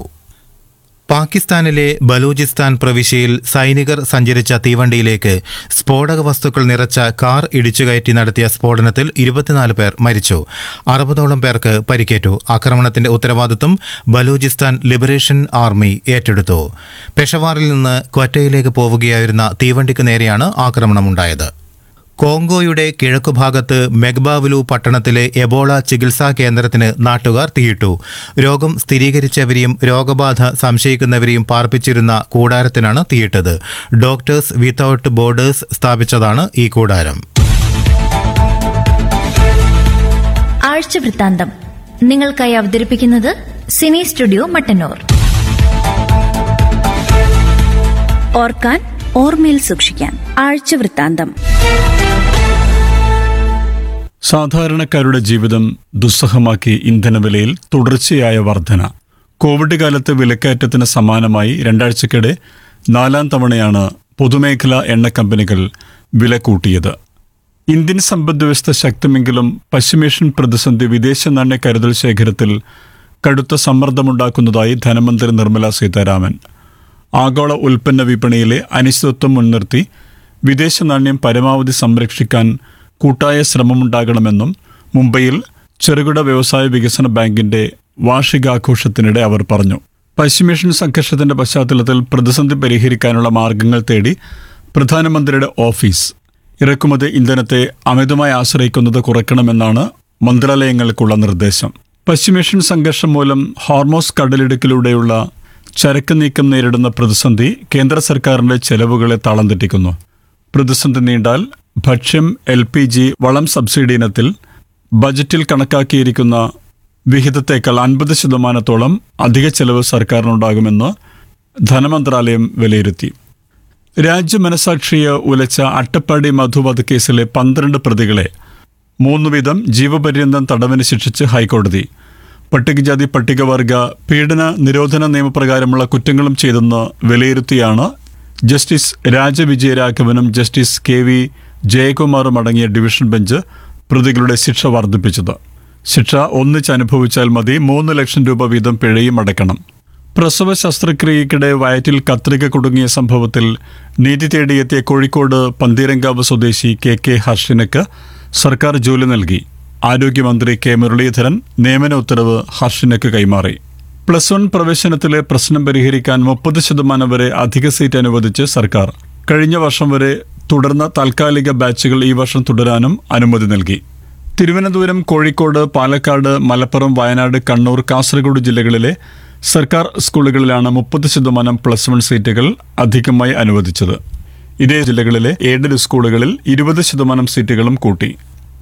പാകിസ്ഥാനിലെ ബലൂചിസ്ഥാൻ പ്രവിശ്യയിൽ സൈനികർ സഞ്ചരിച്ച തീവണ്ടിയിലേക്ക് സ്ഫോടക വസ്തുക്കൾ നിറച്ച കാർ ഇടിച്ചുകയറ്റി നടത്തിയ സ്ഫോടനത്തിൽ ഇരുപത്തിനാല് പേർ മരിച്ചു അറുപതോളം പേർക്ക് പരിക്കേറ്റു ആക്രമണത്തിന്റെ ഉത്തരവാദിത്വം ബലൂചിസ്ഥാൻ ലിബറേഷൻ ആർമി ഏറ്റെടുത്തു പെഷവാറിൽ നിന്ന് ക്വറ്റയിലേക്ക് പോവുകയായിരുന്ന തീവണ്ടിക്ക് നേരെയാണ് ആക്രമണമുണ്ടായത് കോങ്കോയുടെ കിഴക്കുഭാഗത്ത് മെഗ്ബാവലു പട്ടണത്തിലെ എബോള ചികിത്സാ കേന്ദ്രത്തിന് നാട്ടുകാർ തീയിട്ടു രോഗം സ്ഥിരീകരിച്ചവരെയും രോഗബാധ സംശയിക്കുന്നവരെയും പാർപ്പിച്ചിരുന്ന കൂടാരത്തിനാണ് തീയിട്ടത് ഡോക്ടേഴ്സ് വിത്തൌട്ട് ബോർഡേഴ്സ് സ്ഥാപിച്ചതാണ് ഈ കൂടാരം ആഴ്ച വൃത്താന്തം നിങ്ങൾക്കായി അവതരിപ്പിക്കുന്നത് സിനി സ്റ്റുഡിയോ മട്ടന്നൂർ ഓർക്കാൻ ഓർമ്മയിൽ സൂക്ഷിക്കാൻ ആഴ്ച വൃത്താന്തം സാധാരണക്കാരുടെ ജീവിതം ദുസ്സഹമാക്കി ഇന്ധനവിലയിൽ തുടർച്ചയായ വർധന കോവിഡ് കാലത്ത് വിലക്കയറ്റത്തിന് സമാനമായി രണ്ടാഴ്ചക്കിടെ നാലാം തവണയാണ് പൊതുമേഖലാ എണ്ണ കമ്പനികൾ വില കൂട്ടിയത് ഇന്ത്യൻ സമ്പദ്വ്യവസ്ഥ ശക്തമെങ്കിലും പശ്ചിമേഷ്യൻ പ്രതിസന്ധി വിദേശ നാണ്യ കരുതൽ ശേഖരത്തിൽ കടുത്ത സമ്മർദ്ദമുണ്ടാക്കുന്നതായി ധനമന്ത്രി നിർമ്മല സീതാരാമൻ ആഗോള ഉൽപ്പന്ന വിപണിയിലെ അനിശ്ചിതത്വം മുൻനിർത്തി വിദേശ നാണ്യം പരമാവധി സംരക്ഷിക്കാൻ കൂട്ടായ ശ്രമമുണ്ടാകണമെന്നും മുംബൈയിൽ ചെറുകിട വ്യവസായ വികസന ബാങ്കിന്റെ വാർഷികാഘോഷത്തിനിടെ അവർ പറഞ്ഞു പശ്ചിമേഷ്യൻ സംഘർഷത്തിന്റെ പശ്ചാത്തലത്തിൽ പ്രതിസന്ധി പരിഹരിക്കാനുള്ള മാർഗങ്ങൾ തേടി പ്രധാനമന്ത്രിയുടെ ഓഫീസ് ഇറക്കുമതി ഇന്ധനത്തെ അമിതമായി ആശ്രയിക്കുന്നത് കുറയ്ക്കണമെന്നാണ് മന്ത്രാലയങ്ങൾക്കുള്ള നിർദ്ദേശം പശ്ചിമേഷ്യൻ സംഘർഷം മൂലം ഹോർമോസ് കടലിടുക്കിലൂടെയുള്ള ചരക്ക് നീക്കം നേരിടുന്ന പ്രതിസന്ധി കേന്ദ്ര സർക്കാരിന്റെ ചെലവുകളെ താളം തെറ്റിക്കുന്നു പ്രതിസന്ധി നീണ്ടാൽ ഭക്ഷ്യം എൽ പി ജി വളം സബ്സിഡി ഇനത്തിൽ ബജറ്റിൽ കണക്കാക്കിയിരിക്കുന്ന വിഹിതത്തേക്കാൾ അൻപത് ശതമാനത്തോളം അധിക ചെലവ് സർക്കാരിനുണ്ടാകുമെന്ന് ധനമന്ത്രാലയം വിലയിരുത്തി രാജ്യമനസാക്ഷിയെ ഉലച്ച അട്ടപ്പാടി മധുവധ കേസിലെ പന്ത്രണ്ട് പ്രതികളെ മൂന്ന് വീതം ജീവപര്യന്തം തടവിന് ശിക്ഷിച്ച് ഹൈക്കോടതി പട്ടികജാതി പട്ടികവർഗ പീഡന നിരോധന നിയമപ്രകാരമുള്ള കുറ്റങ്ങളും ചെയ്തെന്ന് വിലയിരുത്തിയാണ് ജസ്റ്റിസ് രാജവിജയരാഘവനും ജസ്റ്റിസ് കെ വി ജയകുമാറും അടങ്ങിയ ഡിവിഷൻ ബെഞ്ച് പ്രതികളുടെ ശിക്ഷ വർദ്ധിപ്പിച്ചത് ശിക്ഷ ഒന്നിച്ച് അനുഭവിച്ചാൽ മതി മൂന്ന് ലക്ഷം രൂപ വീതം പിഴയും അടയ്ക്കണം പ്രസവ ശസ്ത്രക്രിയയ്ക്കിടെ വയറ്റിൽ കത്രിക കുടുങ്ങിയ സംഭവത്തിൽ നീതി തേടിയെത്തിയ കോഴിക്കോട് പന്തീരങ്കാവ് സ്വദേശി കെ കെ ഹർഷിനക്ക് സർക്കാർ ജോലി നൽകി ആരോഗ്യമന്ത്രി കെ മുരളീധരൻ നിയമന ഉത്തരവ് ഹർഷിനക്ക് കൈമാറി പ്ലസ് വൺ പ്രവേശനത്തിലെ പ്രശ്നം പരിഹരിക്കാൻ മുപ്പത് ശതമാനം വരെ അധിക സീറ്റ് അനുവദിച്ച് സർക്കാർ കഴിഞ്ഞ വർഷം വരെ തുടർന്ന താൽക്കാലിക ബാച്ചുകൾ ഈ വർഷം തുടരാനും അനുമതി നൽകി തിരുവനന്തപുരം കോഴിക്കോട് പാലക്കാട് മലപ്പുറം വയനാട് കണ്ണൂർ കാസർഗോഡ് ജില്ലകളിലെ സർക്കാർ സ്കൂളുകളിലാണ് മുപ്പത് ശതമാനം പ്ലസ് വൺ സീറ്റുകൾ അധികമായി അനുവദിച്ചത് ഇതേ ജില്ലകളിലെ എയ്ഡഡ് സ്കൂളുകളിൽ ഇരുപത് ശതമാനം സീറ്റുകളും കൂട്ടി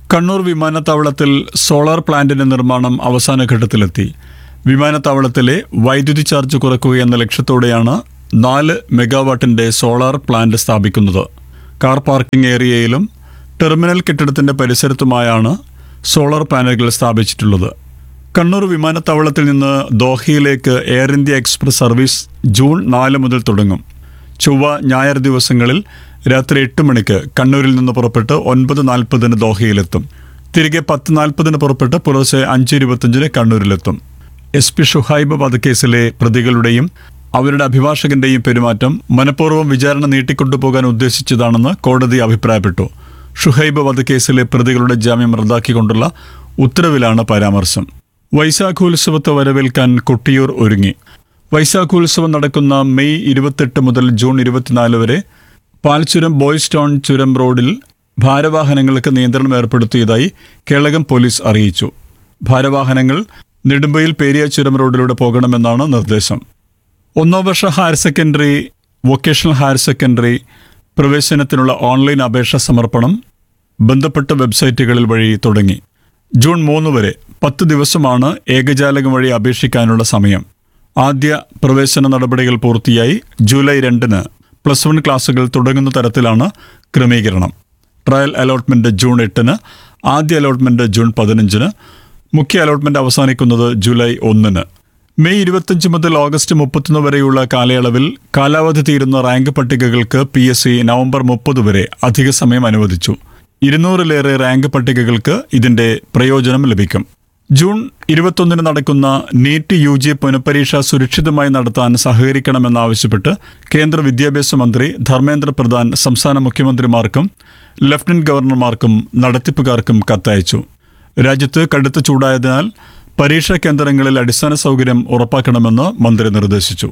കണ്ണൂർ വിമാനത്താവളത്തിൽ സോളാർ പ്ലാന്റിന്റെ നിർമ്മാണം അവസാന ഘട്ടത്തിലെത്തി വിമാനത്താവളത്തിലെ വൈദ്യുതി ചാർജ് കുറയ്ക്കുക എന്ന ലക്ഷ്യത്തോടെയാണ് നാല് മെഗാവാട്ടിന്റെ സോളാർ പ്ലാന്റ് സ്ഥാപിക്കുന്നത് കാർ പാർക്കിംഗ് ഏരിയയിലും ടെർമിനൽ കെട്ടിടത്തിന്റെ പരിസരത്തുമായാണ് സോളാർ പാനലുകൾ സ്ഥാപിച്ചിട്ടുള്ളത് കണ്ണൂർ വിമാനത്താവളത്തിൽ നിന്ന് ദോഹയിലേക്ക് Air India Express service June നാല് മുതൽ തുടങ്ങും ചൊവ്വ ഞായർ ദിവസങ്ങളിൽ രാത്രി എട്ട് മണിക്ക് കണ്ണൂരിൽ നിന്ന് പുറപ്പെട്ട് ഒൻപത് നാൽപ്പതിന് ദോഹയിലെത്തും തിരികെ പത്ത് നാൽപ്പതിന് പുറപ്പെട്ട് പുലർച്ചെ അഞ്ച് ഇരുപത്തഞ്ചിന് കണ്ണൂരിലെത്തും എസ് പി ഷുഹൈബ് വധക്കേസിലെ പ്രതികളുടെയും അവരുടെ അഭിഭാഷകന്റെയും പെരുമാറ്റം മനഃപൂർവ്വം വിചാരണ നീട്ടിക്കൊണ്ടുപോകാൻ ഉദ്ദേശിച്ചതാണെന്ന് കോടതി അഭിപ്രായപ്പെട്ടു ഷുഹൈബ് വധക്കേസിലെ പ്രതികളുടെ ജാമ്യം റദ്ദാക്കിക്കൊണ്ടുള്ള ഉത്തരവിലാണ് പരാമർശം വൈശാഖോത്സവത്തെ വരവേൽക്കാൻ കൊട്ടിയൂർ ഒരുങ്ങി വൈശാഖോത്സവം നടക്കുന്ന മെയ് ഇരുപത്തെട്ട് മുതൽ ജൂൺ ഇരുപത്തിനാല് വരെ പാൽച്ചുരം ബോയ്സ് ടൗൺ ചുരം റോഡിൽ ഭാരവാഹനങ്ങൾക്ക് നിയന്ത്രണം ഏർപ്പെടുത്തിയതായി കേളകം പോലീസ് അറിയിച്ചു ഭാരവാഹനങ്ങൾ നെടുമ്പയിൽ പേരിയ ചുരം റോഡിലൂടെ പോകണമെന്നാണ് നിർദ്ദേശം ഒന്നാം വർഷ higher secondary vocational higher secondary പ്രവേശനത്തിനുള്ള ഓൺലൈൻ അപേക്ഷ സമർപ്പണം ബന്ധപ്പെട്ട വെബ്സൈറ്റുകളിൽ വഴി തുടങ്ങി ജൂൺ മൂന്ന് വരെ പത്ത് ദിവസമാണ് ഏകജാലകം വഴി അപേക്ഷിക്കാനുള്ള സമയം ആദ്യ പ്രവേശന നടപടികൾ പൂർത്തിയായി ജൂലൈ രണ്ടിന് പ്ലസ് വൺ ക്ലാസുകൾ തുടങ്ങുന്ന തരത്തിലാണ് ക്രമീകരണം ട്രയൽ അലോട്ട്മെന്റ് ജൂൺ എട്ടിന് ആദ്യ അലോട്ട്മെന്റ് ജൂൺ പതിനഞ്ചിന് മുഖ്യ അലോട്ട്മെന്റ് അവസാനിക്കുന്നത് ജൂലൈ ഒന്നിന് മെയ് ഇരുപത്തഞ്ച് മുതൽ ഓഗസ്റ്റ് മുപ്പത്തൊന്ന് വരെയുള്ള കാലയളവിൽ കാലാവധി തീരുന്ന റാങ്ക് പട്ടികകൾക്ക് പി എസ് സി നവംബർ മുപ്പത് വരെ അധിക സമയം അനുവദിച്ചു ഇരുന്നൂറിലേറെ റാങ്ക് പട്ടികകൾക്ക് ഇതിന്റെ പ്രയോജനം ലഭിക്കും ജൂൺ ഇരുപത്തൊന്നിന് നടക്കുന്ന നീറ്റ് യു ജി പുനഃപരീക്ഷ സുരക്ഷിതമായി നടത്താൻ സഹകരിക്കണമെന്നാവശ്യപ്പെട്ട് കേന്ദ്ര വിദ്യാഭ്യാസ മന്ത്രി ധർമ്മേന്ദ്ര പ്രധാൻ സംസ്ഥാന മുഖ്യമന്ത്രിമാർക്കും ലഫ്റ്റനന്റ് ഗവർണർമാർക്കും നടത്തിപ്പുകാർക്കും കത്തയച്ചു രാജ്യത്ത് കടുത്ത ചൂടായതിനാൽ പരീക്ഷാ കേന്ദ്രങ്ങളിൽ അടിസ്ഥാന സൗകര്യം ഉറപ്പാക്കണമെന്ന് മന്ത്രി നിർദ്ദേശിച്ചു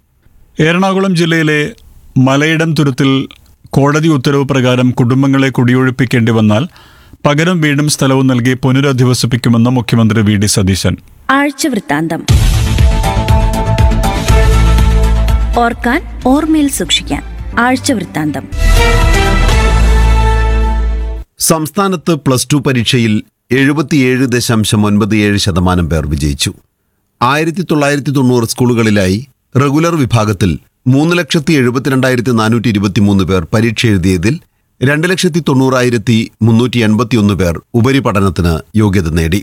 എറണാകുളം ജില്ലയിലെ മലയിടം തുരുത്തിൽ കോടതി ഉത്തരവ് പ്രകാരം കുടുംബങ്ങളെ കുടിയൊഴിപ്പിക്കേണ്ടി വന്നാൽ പകരം വീടും സ്ഥലവും നൽകി പുനരധിവസിപ്പിക്കുമെന്ന് മുഖ്യമന്ത്രി വി ഡി സതീശൻ ആഴ്ച വൃത്താന്തം ഓർക്കാൻ ഓർമ്മയിൽ സൂക്ഷിക്കാൻ ആഴ്ച വൃത്താന്തം സംസ്ഥാനത്ത് പ്ലസ് ടു പരീക്ഷയിൽ എഴുപത്തിയേഴ് ദശാംശം ഒൻപത് ഏഴ് ശതമാനം പേർ വിജയിച്ചു ആയിരത്തി തൊള്ളായിരത്തി തൊണ്ണൂറ് സ്കൂളുകളിലായി റെഗുലർ വിഭാഗത്തിൽ മൂന്ന് ലക്ഷത്തി എഴുപത്തിരണ്ടായിരത്തി നാനൂറ്റി ഇരുപത്തിമൂന്ന് പേർ പരീക്ഷ എഴുതിയതിൽ രണ്ട് ലക്ഷത്തി തൊണ്ണൂറായിരത്തി മുന്നൂറ്റി എൺപത്തിയൊന്ന് പേർ ഉപരിപഠനത്തിന് യോഗ്യത നേടി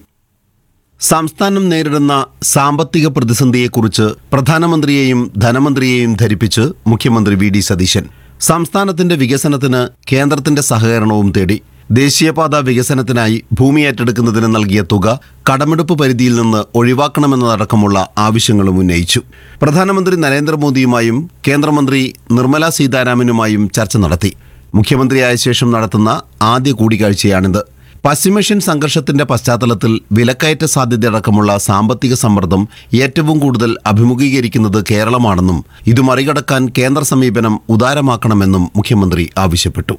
സംസ്ഥാനം നേരിടുന്ന സാമ്പത്തിക പ്രതിസന്ധിയെക്കുറിച്ച് പ്രധാനമന്ത്രിയെയും ധനമന്ത്രിയെയും ധരിപ്പിച്ച് മുഖ്യമന്ത്രി വി ഡി സതീശൻ സംസ്ഥാനത്തിന്റെ വികസനത്തിന് കേന്ദ്രത്തിന്റെ സഹകരണവും തേടി ദേശീയപാത വികസനത്തിനായി ഭൂമി ഏറ്റെടുക്കുന്നതിന് നൽകിയ തുക കടമെടുപ്പ് പരിധിയിൽ നിന്ന് ഒഴിവാക്കണമെന്നതടക്കമുള്ള ആവശ്യങ്ങളും ഉന്നയിച്ചു പ്രധാനമന്ത്രി നരേന്ദ്രമോദിയുമായും കേന്ദ്രമന്ത്രി നിർമ്മല സീതാരാമനുമായും ചർച്ച നടത്തി മുഖ്യമന്ത്രിയായ ശേഷം നടത്തുന്ന ആദ്യ കൂടിക്കാഴ്ചയാണിത് പശ്ചിമേഷ്യൻ സംഘർഷത്തിന്റെ പശ്ചാത്തലത്തിൽ വിലക്കയറ്റ സാധ്യതയടക്കമുള്ള സാമ്പത്തിക സമ്മർദ്ദം ഏറ്റവും കൂടുതൽ അഭിമുഖീകരിക്കുന്നത് കേരളമാണെന്നും ഇത് മറികടക്കാൻ കേന്ദ്ര സമീപനം ഉദാരമാക്കണമെന്നും മുഖ്യമന്ത്രി ആവശ്യപ്പെട്ടു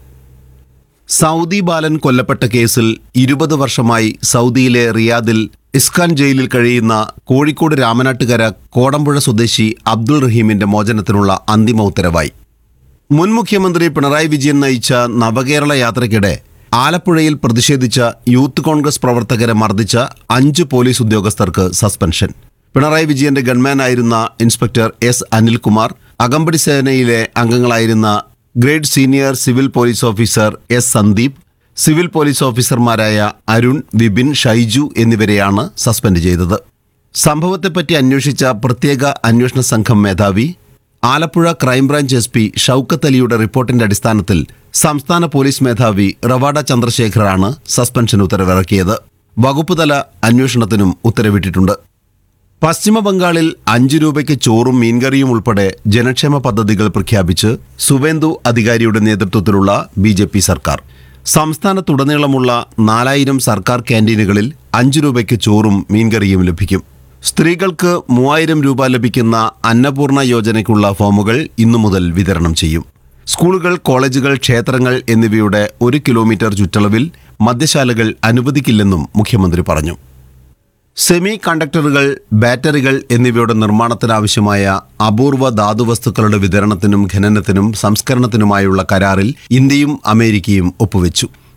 സൗദി ബാലൻ കൊല്ലപ്പെട്ട കേസിൽ ഇരുപത് വർഷമായി സൗദിയിലെ റിയാദിൽ ഇസ്കാൻ ജയിലിൽ കഴിയുന്ന കോഴിക്കോട് രാമനാട്ടുകര കോടമ്പുഴ സ്വദേശി അബ്ദുൾ റഹീമിന്റെ മോചനത്തിനുള്ള അന്തിമ ഉത്തരവായി മുൻ മുഖ്യമന്ത്രി പിണറായി വിജയൻ നയിച്ച നവകേരള യാത്രയ്ക്കിടെ ആലപ്പുഴയിൽ പ്രതിഷേധിച്ച യൂത്ത് കോൺഗ്രസ് പ്രവർത്തകരെ മർദ്ദിച്ച അഞ്ച് പോലീസ് ഉദ്യോഗസ്ഥർക്ക് സസ്പെൻഷൻ പിണറായി വിജയന്റെ ഗൺമാനായിരുന്ന ഇൻസ്പെക്ടർ എസ് അനിൽകുമാർ അകമ്പടി സേനയിലെ അംഗങ്ങളായിരുന്ന grade senior civil police officer S Sandeep civil police ഓഫീസർമാരായ അരുൺ വിപിൻ ഷൈജു എന്നിവരെയാണ് സസ്പെൻഡ് ചെയ്തത് സംഭവത്തെപ്പറ്റി അന്വേഷിച്ച പ്രത്യേക അന്വേഷണ സംഘം മേധാവി Alappuzha crime branch S P Shoukath അലിയുടെ റിപ്പോർട്ടിന്റെ അടിസ്ഥാനത്തിൽ സംസ്ഥാന പോലീസ് മേധാവി റവാഡ ചന്ദ്രശേഖറാണ് സസ്പെൻഷൻ ഉത്തരവിറക്കിയത് വകുപ്പുതല അന്വേഷണത്തിനും ഉത്തരവിട്ടിട്ടുണ്ട് പശ്ചിമ ബംഗാളിൽ അഞ്ചു രൂപയ്ക്ക് ചോറും മീൻകറിയും ഉൾപ്പെടെ ജനക്ഷേമ പദ്ധതികൾ പ്രഖ്യാപിച്ച് സുവേന്ദു അധികാരിയുടെ നേതൃത്വത്തിലുള്ള ബി ജെ പി സർക്കാർ സംസ്ഥാനത്തുടനീളമുള്ള നാലായിരം സർക്കാർ ക്യാൻറ്റീനുകളിൽ അഞ്ചു രൂപയ്ക്ക് ചോറും മീൻകറിയും ലഭിക്കും സ്ത്രീകൾക്ക് മൂവായിരം രൂപ ലഭിക്കുന്ന അന്നപൂർണ യോജനയ്ക്കുള്ള ഫോമുകൾ ഇന്നു മുതൽ വിതരണം ചെയ്യും സ്കൂളുകൾ കോളേജുകൾ ക്ഷേത്രങ്ങൾ എന്നിവയുടെ ഒരു കിലോമീറ്റർ ചുറ്റളവിൽ മദ്യശാലകൾ അനുവദിക്കില്ലെന്നും മുഖ്യമന്ത്രി പറഞ്ഞു സെമി കണ്ടക്ടറുകൾ ബാറ്ററികൾ എന്നിവയുടെ നിർമ്മാണത്തിനാവശ്യമായ അപൂർവ ധാതുവസ്തുക്കളുടെ വിതരണത്തിനും ഖനനത്തിനും സംസ്കരണത്തിനുമായുള്ള കരാറിൽ ഇന്ത്യയും അമേരിക്കയും ഒപ്പുവെച്ചു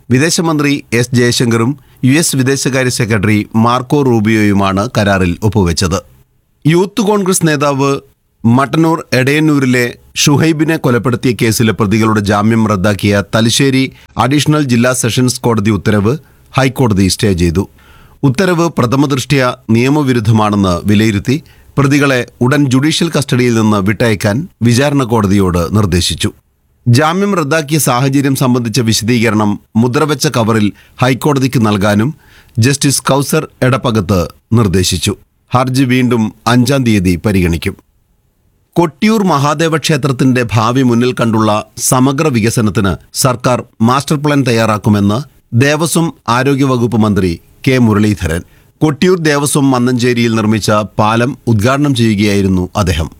വിദേശമന്ത്രി എസ് ജയശങ്കറും യു എസ് വിദേശകാര്യ സെക്രട്ടറി മാർക്കോ റൂബിയോയുമാണ് കരാറിൽ ഒപ്പുവെച്ചത് യൂത്ത് കോൺഗ്രസ് നേതാവ് മട്ടന്നൂർ എടയന്നൂരിലെ ഷുഹൈബിനെ കൊലപ്പെടുത്തിയ കേസിലെ പ്രതികളുടെ ജാമ്യം റദ്ദാക്കിയ തലശ്ശേരി അഡീഷണൽ ജില്ലാ സെഷൻസ് കോടതി ഉത്തരവ് ഹൈക്കോടതി സ്റ്റേ ചെയ്തു ഉത്തരവ് പ്രഥമദൃഷ്ട്യ നിയമവിരുദ്ധമാണെന്ന് വിലയിരുത്തി പ്രതികളെ ഉടൻ ജുഡീഷ്യൽ കസ്റ്റഡിയിൽ നിന്ന് വിട്ടയക്കാൻ വിചാരണ കോടതിയോട് നിർദ്ദേശിച്ചു ജാമ്യം റദ്ദാക്കിയ സാഹചര്യം സംബന്ധിച്ച വിശദീകരണം മുദ്രവെച്ച കവറിൽ ഹൈക്കോടതിക്ക് നൽകാനും ജസ്റ്റിസ് കൗസർ എടപ്പകത്ത് നിർദ്ദേശിച്ചു ഹർജി വീണ്ടും അഞ്ചാം തീയതി പരിഗണിക്കും കൊട്ടിയൂർ മഹാദേവ ക്ഷേത്രത്തിന്റെ ഭാവി മുന്നിൽ കണ്ടുള്ള സമഗ്ര വികസനത്തിന് സർക്കാർ മാസ്റ്റർ പ്ലാൻ തയ്യാറാക്കുമെന്ന് ദേവസ്വം ആരോഗ്യവകുപ്പ് മന്ത്രി കെ മുരളീധരൻ കൊട്ടിയൂർ ദേവസ്വം മന്നഞ്ചേരിയിൽ നിർമ്മിച്ച പാലം ഉദ്ഘാടനം ചെയ്യുകയായിരുന്നു അദ്ദേഹം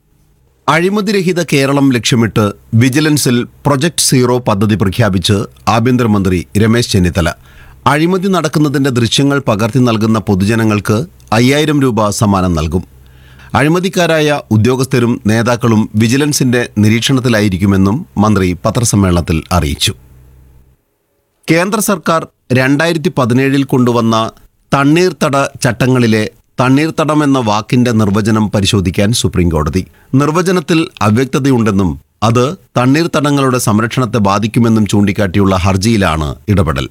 അഴിമതിരഹിത കേരളം ലക്ഷ്യമിട്ട് വിജിലൻസിൽ പ്രൊജക്ട് സീറോ പദ്ധതി പ്രഖ്യാപിച്ച് ആഭ്യന്തരമന്ത്രി രമേശ് ചെന്നിത്തല അഴിമതി നടക്കുന്നതിന്റെ ദൃശ്യങ്ങൾ പകർത്തി നൽകുന്ന പൊതുജനങ്ങൾക്ക് അയ്യായിരം രൂപ സമ്മാനം നൽകും അഴിമതിക്കാരായ ഉദ്യോഗസ്ഥരും നേതാക്കളും വിജിലൻസിന്റെ നിരീക്ഷണത്തിലായിരിക്കുമെന്നും മന്ത്രി പത്രസമ്മേളനത്തിൽ അറിയിച്ചു കേന്ദ്ര സർക്കാർ രണ്ടായിരത്തി പതിനേഴിൽ കൊണ്ടുവന്ന തണ്ണീർത്തട ചട്ടങ്ങളിലെ തണ്ണീർത്തടം എന്ന വാക്കിന്റെ നിർവചനം പരിശോധിക്കാൻ സുപ്രീംകോടതി നിർവചനത്തിൽ അവ്യക്തതയുണ്ടെന്നും അത് തണ്ണീർത്തടങ്ങളുടെ സംരക്ഷണത്തെ ബാധിക്കുമെന്നും ചൂണ്ടിക്കാട്ടിയുള്ള ഹർജിയിലാണ് ഇടപെടൽ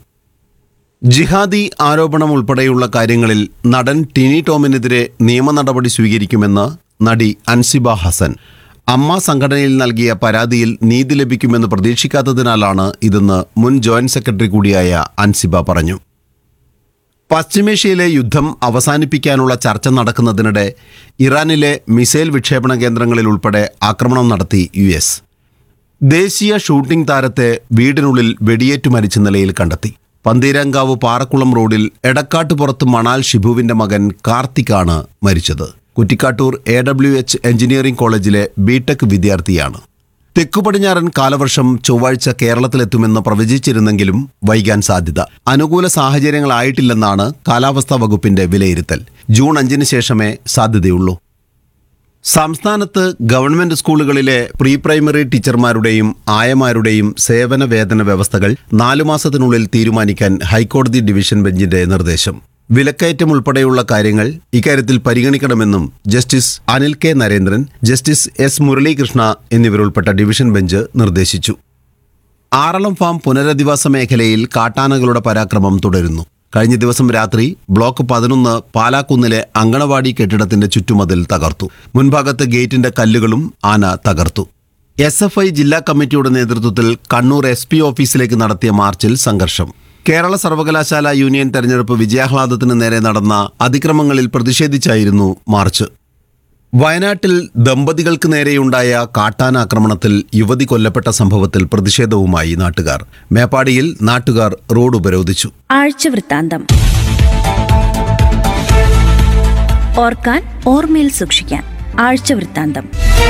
ജിഹാദി ആരോപണം ഉൾപ്പെടെയുള്ള കാര്യങ്ങളിൽ നടൻ ടിനി ടോമിനെതിരെ നിയമ നടപടി സ്വീകരിക്കുമെന്ന് നടി അൻസിബ ഹസൻ അമ്മ സംഘടനയിൽ നൽകിയ പരാതിയിൽ നീതി ലഭിക്കുമെന്ന് പ്രതീക്ഷിക്കാത്തതിനാലാണ് ഇതെന്ന് മുൻ ജോയിന്റ് സെക്രട്ടറി കൂടിയായ അൻസിബ പറഞ്ഞു പശ്ചിമേഷ്യയിലെ യുദ്ധം അവസാനിപ്പിക്കാനുള്ള ചർച്ച നടക്കുന്നതിനിടെ ഇറാനിലെ മിസൈൽ വിക്ഷേപണ കേന്ദ്രങ്ങളിൽ ഉൾപ്പെടെ ആക്രമണം നടത്തി യു എസ് ദേശീയ ഷൂട്ടിംഗ് താരത്തെ വീടിനുള്ളിൽ വെടിയേറ്റു മരിച്ച നിലയിൽ കണ്ടെത്തി പന്തീരാങ്കാവ് പാറക്കുളം റോഡിൽ എടക്കാട്ടുപുറത്ത് മണാൽ ഷിബുവിന്റെ മകൻ കാർത്തിക്കാണ് മരിച്ചത് Kuttikkattoor A W H engineering കോളേജിലെ ബിടെക് വിദ്യാർത്ഥിയാണ് തെക്കു പടിഞ്ഞാറൻ കാലവർഷം ചൊവ്വാഴ്ച കേരളത്തിലെത്തുമെന്ന് പ്രവചിച്ചിരുന്നെങ്കിലും വൈകാൻ സാധ്യത അനുകൂല സാഹചര്യങ്ങളായിട്ടില്ലെന്നാണ് കാലാവസ്ഥാ വകുപ്പിന്റെ വിലയിരുത്തൽ ജൂൺ അഞ്ചിന് ശേഷമേ സാധ്യതയുള്ളൂ സംസ്ഥാനത്ത് ഗവൺമെന്റ് സ്കൂളുകളിലെ പ്രീ പ്രൈമറി ടീച്ചർമാരുടെയും ആയമാരുടെയും സേവന വേതന വ്യവസ്ഥകൾ നാലു മാസത്തിനുള്ളിൽ തീരുമാനിക്കാൻ ഹൈക്കോടതി ഡിവിഷൻ ബെഞ്ചിന്റെ നിർദ്ദേശം വിലക്കയറ്റം ഉൾപ്പെടെയുള്ള കാര്യങ്ങൾ ഇക്കാര്യത്തിൽ പരിഗണിക്കണമെന്നും justice Anil K Narendran justice S Muralikrishna എന്നിവരുൾപ്പെട്ട ഡിവിഷൻ ബെഞ്ച് നിർദ്ദേശിച്ചു ആറളം ഫാം പുനരധിവാസ മേഖലയിൽ കാട്ടാനകളുടെ പരാക്രമം തുടരുന്നു കഴിഞ്ഞ ദിവസം രാത്രി ബ്ലോക്ക് പതിനൊന്ന് പാലാക്കുന്നിലെ അങ്കണവാടി കെട്ടിടത്തിന്റെ ചുറ്റുമതിൽ തകർത്തു മുൻഭാഗത്തെ ഗേറ്റിന്റെ കല്ലുകളും ആന തകർത്തു എസ് എഫ് ഐ ജില്ലാ കമ്മിറ്റിയുടെ നേതൃത്വത്തിൽ കണ്ണൂർ എസ് പി ഓഫീസിലേക്ക് നടത്തിയ മാർച്ചിൽ സംഘർഷം കേരള സർവകലാശാല യൂണിയൻ തെരഞ്ഞെടുപ്പ് വിജയാഹ്ലാദത്തിന് നേരെ നടന്ന അതിക്രമങ്ങളിൽ പ്രതിഷേധിച്ചായിരുന്നു മാർച്ച് വയനാട്ടിൽ ദമ്പതികൾക്ക് നേരെയുണ്ടായ കാട്ടാന ആക്രമണത്തിൽ യുവതി കൊല്ലപ്പെട്ട സംഭവത്തിൽ പ്രതിഷേധവുമായി നാട്ടുകാർ മേപ്പാടിയിൽ നാട്ടുകാർ റോഡ് ഉപരോധിച്ചു ആഴ്ചവൃത്താന്തം ഓർക്കാൻ ഓർമ്മയിൽ സൂക്ഷിക്കാൻ ആഴ്ചവൃത്താന്തം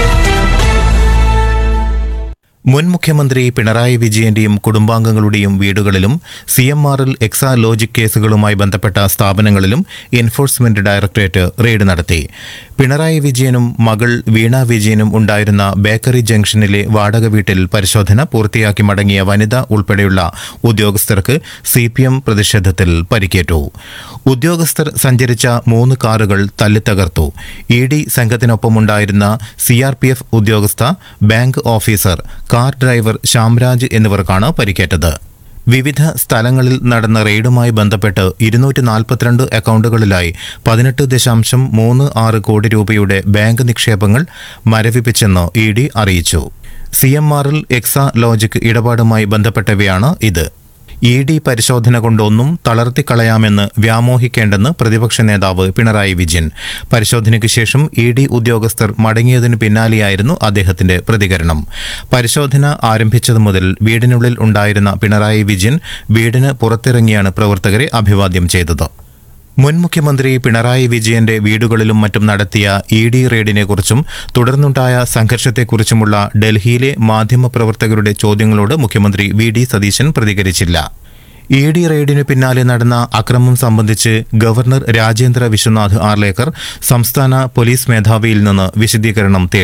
മുൻ മുഖ്യമന്ത്രി പിണറായി വിജയന്റെയും കുടുംബാംഗങ്ങളുടെയും വീടുകളിലും സി എം ആറിൽ എക്സാ ലോജിക് കേസുകളുമായി ബന്ധപ്പെട്ട സ്ഥാപനങ്ങളിലും എൻഫോഴ്സ്മെന്റ് ഡയറക്ടറേറ്റ് റെയ്ഡ് നടത്തി പിണറായി വിജയനും മകൾ വീണ വിജയനും ഉണ്ടായിരുന്ന ബേക്കറി ജംഗ്ഷനിലെ വാടക വീട്ടിൽ പരിശോധന പൂർത്തിയാക്കി മടങ്ങിയ വനിത ഉൾപ്പെടെയുള്ള ഉദ്യോഗസ്ഥർക്ക് സി പി എം പ്രതിഷേധത്തിൽ പരിക്കേറ്റു ഉദ്യോഗസ്ഥർ സഞ്ചരിച്ച മൂന്ന് കാറുകൾ തല്ലിത്തകർത്തു ഇ ഡി സംഘത്തിനൊപ്പമുണ്ടായിരുന്ന സി ആർ പി എഫ് ഉദ്യോഗസ്ഥ bank officer car driver Shyamraj എന്നിവർക്കാണ് പരിക്കേറ്റത് വിവിധ സ്ഥലങ്ങളിൽ നടന്ന റെയ്ഡുമായി ബന്ധപ്പെട്ട് ഇരുന്നൂറ്റി നാൽപ്പത്തിരണ്ട് അക്കൗണ്ടുകളിലായി പതിനെട്ട് ദശാംശം മൂന്ന് ആറ് കോടി രൂപയുടെ ബാങ്ക് നിക്ഷേപങ്ങൾ മരവിപ്പിച്ചെന്ന് ഇ ഡി അറിയിച്ചു സി എം ആറിൽ എക്സ ലോജിക് ഇടപാടുമായി ബന്ധപ്പെട്ടവയാണ് ഇത് ഇ ഡി പരിശോധന കൊണ്ടൊന്നും തളർത്തിക്കളയാമെന്ന് വ്യാമോഹിക്കേണ്ടെന്ന് പ്രതിപക്ഷ നേതാവ് പിണറായി വിജയൻ പരിശോധനയ്ക്ക് ശേഷം ഇ ഡി ഉദ്യോഗസ്ഥർ മടങ്ങിയതിനു പിന്നാലെയായിരുന്നു അദ്ദേഹത്തിന്റെ പ്രതികരണം പരിശോധന ആരംഭിച്ചതു മുതൽ വീടിനുള്ളിൽ ഉണ്ടായിരുന്ന പിണറായി വിജയൻ വീടിന് പുറത്തിറങ്ങിയാണ് പ്രവർത്തകരെ അഭിവാദ്യം ചെയ്തത് മുൻ മുഖ്യമന്ത്രി പിണറായി വിജയന്റെ വീടുകളിലും മറ്റും നടത്തിയ ഇ ഡി റെയ്ഡിനെക്കുറിച്ചും തുടർന്നുണ്ടായ സംഘർഷത്തെക്കുറിച്ചുമുള്ള ഡൽഹിയിലെ മാധ്യമപ്രവർത്തകരുടെ ചോദ്യങ്ങളോട് മുഖ്യമന്ത്രി വി ഡി സതീശൻ പ്രതികരിച്ചില്ല ഇ ഡി റെയ്ഡിനു പിന്നാലെ നടന്ന അക്രമം സംബന്ധിച്ച് ഗവർണർ രാജേന്ദ്ര വിശ്വനാഥ് ആർലേക്കർ സംസ്ഥാന പോലീസ് മേധാവിയിൽ നിന്ന് വിശദീകരണം തേടി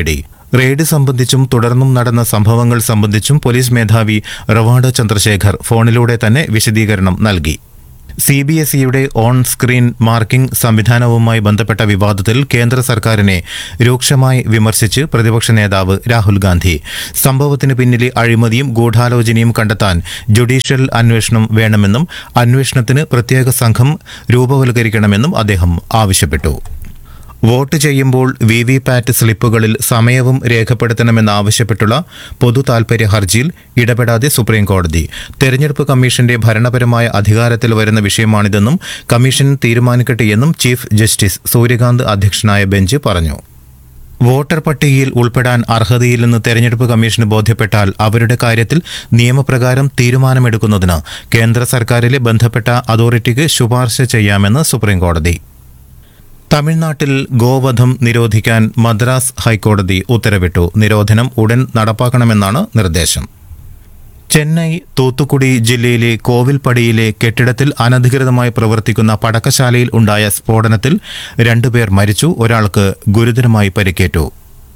റെയ്ഡ് സംബന്ധിച്ചും തുടർന്നും നടന്ന സംഭവങ്ങൾ സംബന്ധിച്ചും പോലീസ് മേധാവി റവാഡ ചന്ദ്രശേഖർ ഫോണിലൂടെ തന്നെ വിശദീകരണം നൽകി സി ബി എസ് ഇയുടെ ഓൺ സ്ക്രീൻ മാർക്കിംഗ് സംവിധാനവുമായി ബന്ധപ്പെട്ട വിവാദത്തിൽ കേന്ദ്ര സർക്കാരിനെ രൂക്ഷമായി വിമർശിച്ച് പ്രതിപക്ഷ നേതാവ് രാഹുൽ ഗാന്ധി സംഭവത്തിന് പിന്നിലെ അഴിമതിയും ഗൂഢാലോചനയും കണ്ടെത്താൻ ജുഡീഷ്യൽ അന്വേഷണം വേണമെന്നും അന്വേഷണത്തിന് പ്രത്യേക സംഘം രൂപവൽക്കരിക്കണമെന്നും അദ്ദേഹം ആവശ്യപ്പെട്ടു വോട്ട് ചെയ്യുമ്പോൾ വി വി പാറ്റ് സ്ലിപ്പുകളിൽ സമയവും രേഖപ്പെടുത്തണമെന്നാവശ്യപ്പെട്ടുള്ള പൊതു താൽപര്യ ഹർജിയിൽ ഇടപെടാതെ സുപ്രീം കോടതി തെരഞ്ഞെടുപ്പ് കമ്മീഷന്റെ ഭരണപരമായ അധികാരത്തിൽ വരുന്ന വിഷയമാണിതെന്നും കമ്മീഷൻ തീരുമാനിക്കട്ടെയെന്നും ചീഫ് ജസ്റ്റിസ് സൂര്യകാന്ത് അധ്യക്ഷനായ ബെഞ്ച് പറഞ്ഞു വോട്ടർ പട്ടികയിൽ ഉൾപ്പെടാൻ അർഹതയില്ലെന്ന് തെരഞ്ഞെടുപ്പ് കമ്മീഷന് ബോധ്യപ്പെട്ടാൽ അവരുടെ കാര്യത്തിൽ നിയമപ്രകാരം തീരുമാനമെടുക്കുന്നതിന് കേന്ദ്ര സർക്കാരിലെ ബന്ധപ്പെട്ട അതോറിറ്റിക്ക് ശുപാർശ ചെയ്യാമെന്ന് സുപ്രീം കോടതി തമിഴ്നാട്ടിൽ ഗോവധം നിരോധിക്കാൻ മദ്രാസ് ഹൈക്കോടതി ഉത്തരവിട്ടു നിരോധനം ഉടൻ നടപ്പാക്കണമെന്നാണ് നിർദ്ദേശം ചെന്നൈ തൂത്തുക്കുടി ജില്ലയിലെ കോവിൽപ്പടിയിലെ കെട്ടിടത്തിൽ അനധികൃതമായി പ്രവർത്തിക്കുന്ന പടക്കശാലയിൽ ഉണ്ടായ സ്ഫോടനത്തിൽ രണ്ടുപേർ മരിച്ചു ഒരാൾക്ക് ഗുരുതരമായി പരിക്കേറ്റു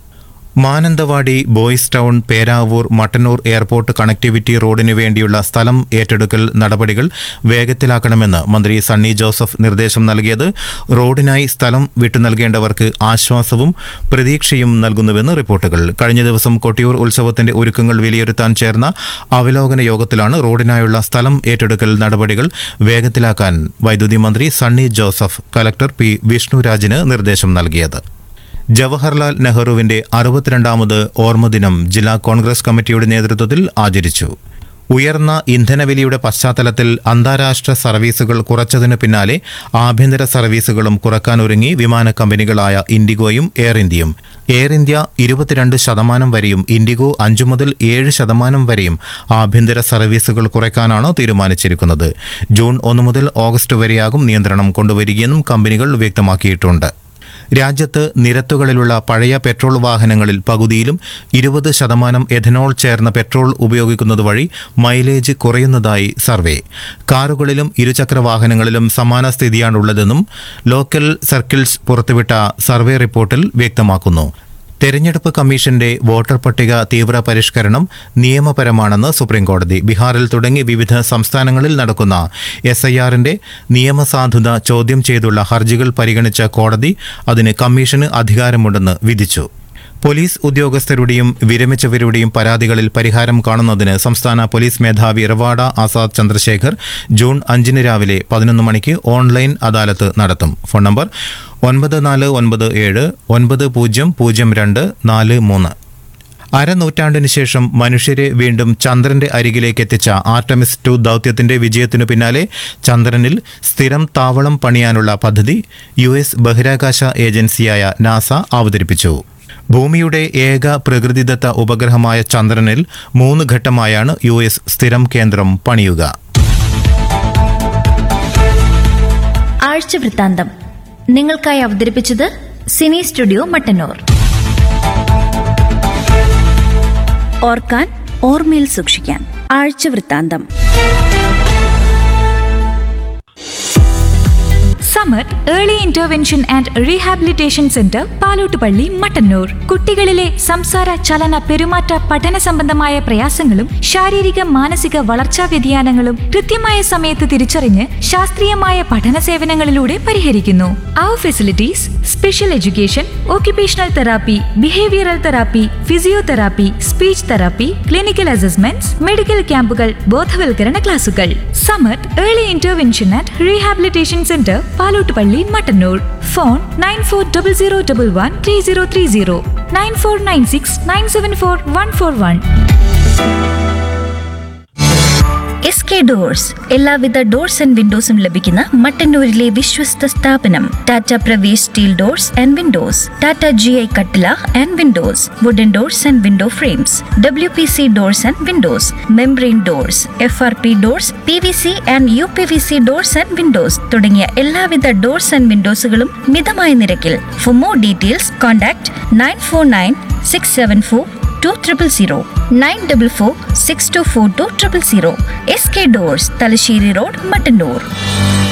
Mananthavady boys town Peravoor Mattannur airport connectivity റോഡിനു വേണ്ടിയുള്ള സ്ഥലം ഏറ്റെടുക്കൽ നടപടികൾ വേഗത്തിലാക്കണമെന്ന് മന്ത്രി സണ്ണി ജോസഫ് നിർദ്ദേശം നൽകിയത് റോഡിനായി സ്ഥലം വിട്ടു നൽകേണ്ടവർക്ക് ആശ്വാസവും പ്രതീക്ഷയും നൽകുന്നുവെന്ന് റിപ്പോർട്ടുകൾ കഴിഞ്ഞ ദിവസം കൊട്ടിയൂർ ഉത്സവത്തിന്റെ ഒരുക്കങ്ങൾ വിലയിരുത്താൻ ചേർന്ന അവലോകന യോഗത്തിലാണ് റോഡിനായുള്ള സ്ഥലം ഏറ്റെടുക്കൽ നടപടികൾ വേഗത്തിലാക്കാൻ വൈദ്യുതി മന്ത്രി സണ്ണി ജോസഫ് കലക്ടർ പി വിഷ്ണുരാജിന് നിർദ്ദേശം നൽകിയത് ജവഹർലാൽ നെഹ്റുവിന്റെ അറുപത്തിരണ്ടാമത് ഓർമ്മദിനം ജില്ലാ കോൺഗ്രസ് കമ്മിറ്റിയുടെ നേതൃത്വത്തിൽ ആചരിച്ചു ഉയർന്ന ഇന്ധനവിലയുടെ പശ്ചാത്തലത്തിൽ അന്താരാഷ്ട്ര സർവീസുകൾ കുറച്ചതിന് പിന്നാലെ ആഭ്യന്തര സർവീസുകളും കുറക്കാനൊരുങ്ങി വിമാന കമ്പനികളായ ഇൻഡിഗോയും എയർ ഇന്ത്യയും എയർ ഇന്ത്യ ഇരുപത്തിരണ്ട് ശതമാനം വരെയും ഇൻഡിഗോ അഞ്ചു മുതൽ ഏഴ് ശതമാനം വരെയും ആഭ്യന്തര സർവീസുകൾ കുറയ്ക്കാനാണ് തീരുമാനിച്ചിരിക്കുന്നത് ജൂൺ ഒന്ന് മുതൽ ഓഗസ്റ്റ് വരെയാകും നിയന്ത്രണം കൊണ്ടുവരികയെന്നും കമ്പനികൾ വ്യക്തമാക്കിയിട്ടുണ്ട് രാജ്യത്ത് നിരത്തുകളിലുള്ള പഴയ പെട്രോൾ വാഹനങ്ങളിൽ പകുതിയിലും ഇരുപത് ശതമാനം എഥനോൾ ചേർന്ന പെട്രോൾ ഉപയോഗിക്കുന്നത് വഴി മൈലേജ് കുറയുന്നതായി സർവേ കാറുകളിലും ഇരുചക്ര വാഹനങ്ങളിലും സമാന സ്ഥിതിയാണുള്ളതെന്നും ലോക്കൽ സർക്കിൾസ് പുറത്തുവിട്ട സർവേ റിപ്പോർട്ടിൽ വ്യക്തമാക്കുന്നു തെരഞ്ഞെടുപ്പ് കമ്മീഷന്റെ വോട്ടർ പട്ടിക തീവ്ര പരിഷ്കരണം നിയമപരമാണെന്ന് സുപ്രീംകോടതി ബീഹാറിൽ തുടങ്ങി വിവിധ സംസ്ഥാനങ്ങളിൽ നടക്കുന്ന എസ് ഐ ആറിന്റെ നിയമസാധുത ചോദ്യം ചെയ്തുള്ള ഹർജികൾ പരിഗണിച്ച കോടതി അതിന് കമ്മീഷന് അധികാരമുണ്ടെന്ന് വിധിച്ചു പോലീസ് ഉദ്യോഗസ്ഥരുടെയും വിരമിച്ചവരുടെയും പരാതികളിൽ പരിഹാരം കാണുന്നതിന് സംസ്ഥാന പോലീസ് മേധാവി റവാഡ ആസാദ് ചന്ദ്രശേഖർ ജൂൺ അഞ്ചിന് രാവിലെ പതിനൊന്ന് മണിക്ക് ഓൺലൈൻ അദാലത്ത് നടത്തും ഫോൺ നമ്പർ ഒൻപത് നാല് ഒൻപത് ഏഴ് ഒൻപത് പൂജ്യം പൂജ്യം രണ്ട് നാല് മൂന്ന് അരനൂറ്റാണ്ടിന് ശേഷം മനുഷ്യരെ വീണ്ടും ചന്ദ്രന്റെ അരികിലേക്ക് എത്തിച്ച ആർട്ടമിസ് ടു ദൗത്യത്തിന്റെ വിജയത്തിനു പിന്നാലെ ചന്ദ്രനിൽ സ്ഥിരം താവളം പണിയാനുള്ള പദ്ധതി യു എസ് ബഹിരാകാശ ഏജൻസിയായ നാസ അവതരിപ്പിച്ചു ഭൂമിയുടെ ഏക പ്രകൃതിദത്ത ഉപഗ്രഹമായ ചന്ദ്രനിൽ മൂന്ന് ഘട്ടമായാണ് യു എസ് സ്ഥിരം കേന്ദ്രം പണിയുക ആഴ്ച വൃത്താന്തം നിങ്ങൾക്കായി അവതരിപ്പിച്ചത് സിനി സ്റ്റുഡിയോ മട്ടന്നൂർ ഓർക്കാൻ ഓർമ്മയിൽ സൂക്ഷിക്കാൻ ആഴ്ച വൃത്താന്തം summer early intervention and rehabilitation centre Palottupally Mattannur കുട്ടികളിലെ സംസാര ചലന പെരുമാറ്റ പഠന സംബന്ധമായ പ്രയാസങ്ങളും ശാരീരിക മാനസിക വളർച്ചാ വ്യതിയാനങ്ങളും കൃത്യമായ സമയത്ത് തിരിച്ചറിഞ്ഞ് ശാസ്ത്രീയമായ പഠന സേവനങ്ങളിലൂടെ പരിഹരിക്കുന്നു അവർ facilities special education occupational therapy behavioural therapy physiotherapy speech therapy clinical assessments medical ക്യാമ്പുകൾ ബോധവൽക്കരണ ക്ലാസുകൾ summer early intervention and rehabilitation centre Palottupally Mattannur phone nine four double zero double one three zero three zero nine four nine six nine seven four one four one S K doors എല്ലാവിധ doors and വിൻഡോസും ലഭിക്കുന്ന മട്ടന്നൂരിലെ വിശ്വസ്ത സ്ഥാപനം Tata Pravesh steel doors and windows Tata G I കട്ടില and windows wooden doors and window frames W P C doors and windows membrane doors F R P doors P V C and U P V C doors and windows തുടങ്ങിയ എല്ലാവിധ doors and വിൻഡോസുകളും മിതമായ നിരക്കിൽ for more details contact nine four nine six seven four two triple zero nine double four six two four two triple zero S K doors Thalassery road Mattannur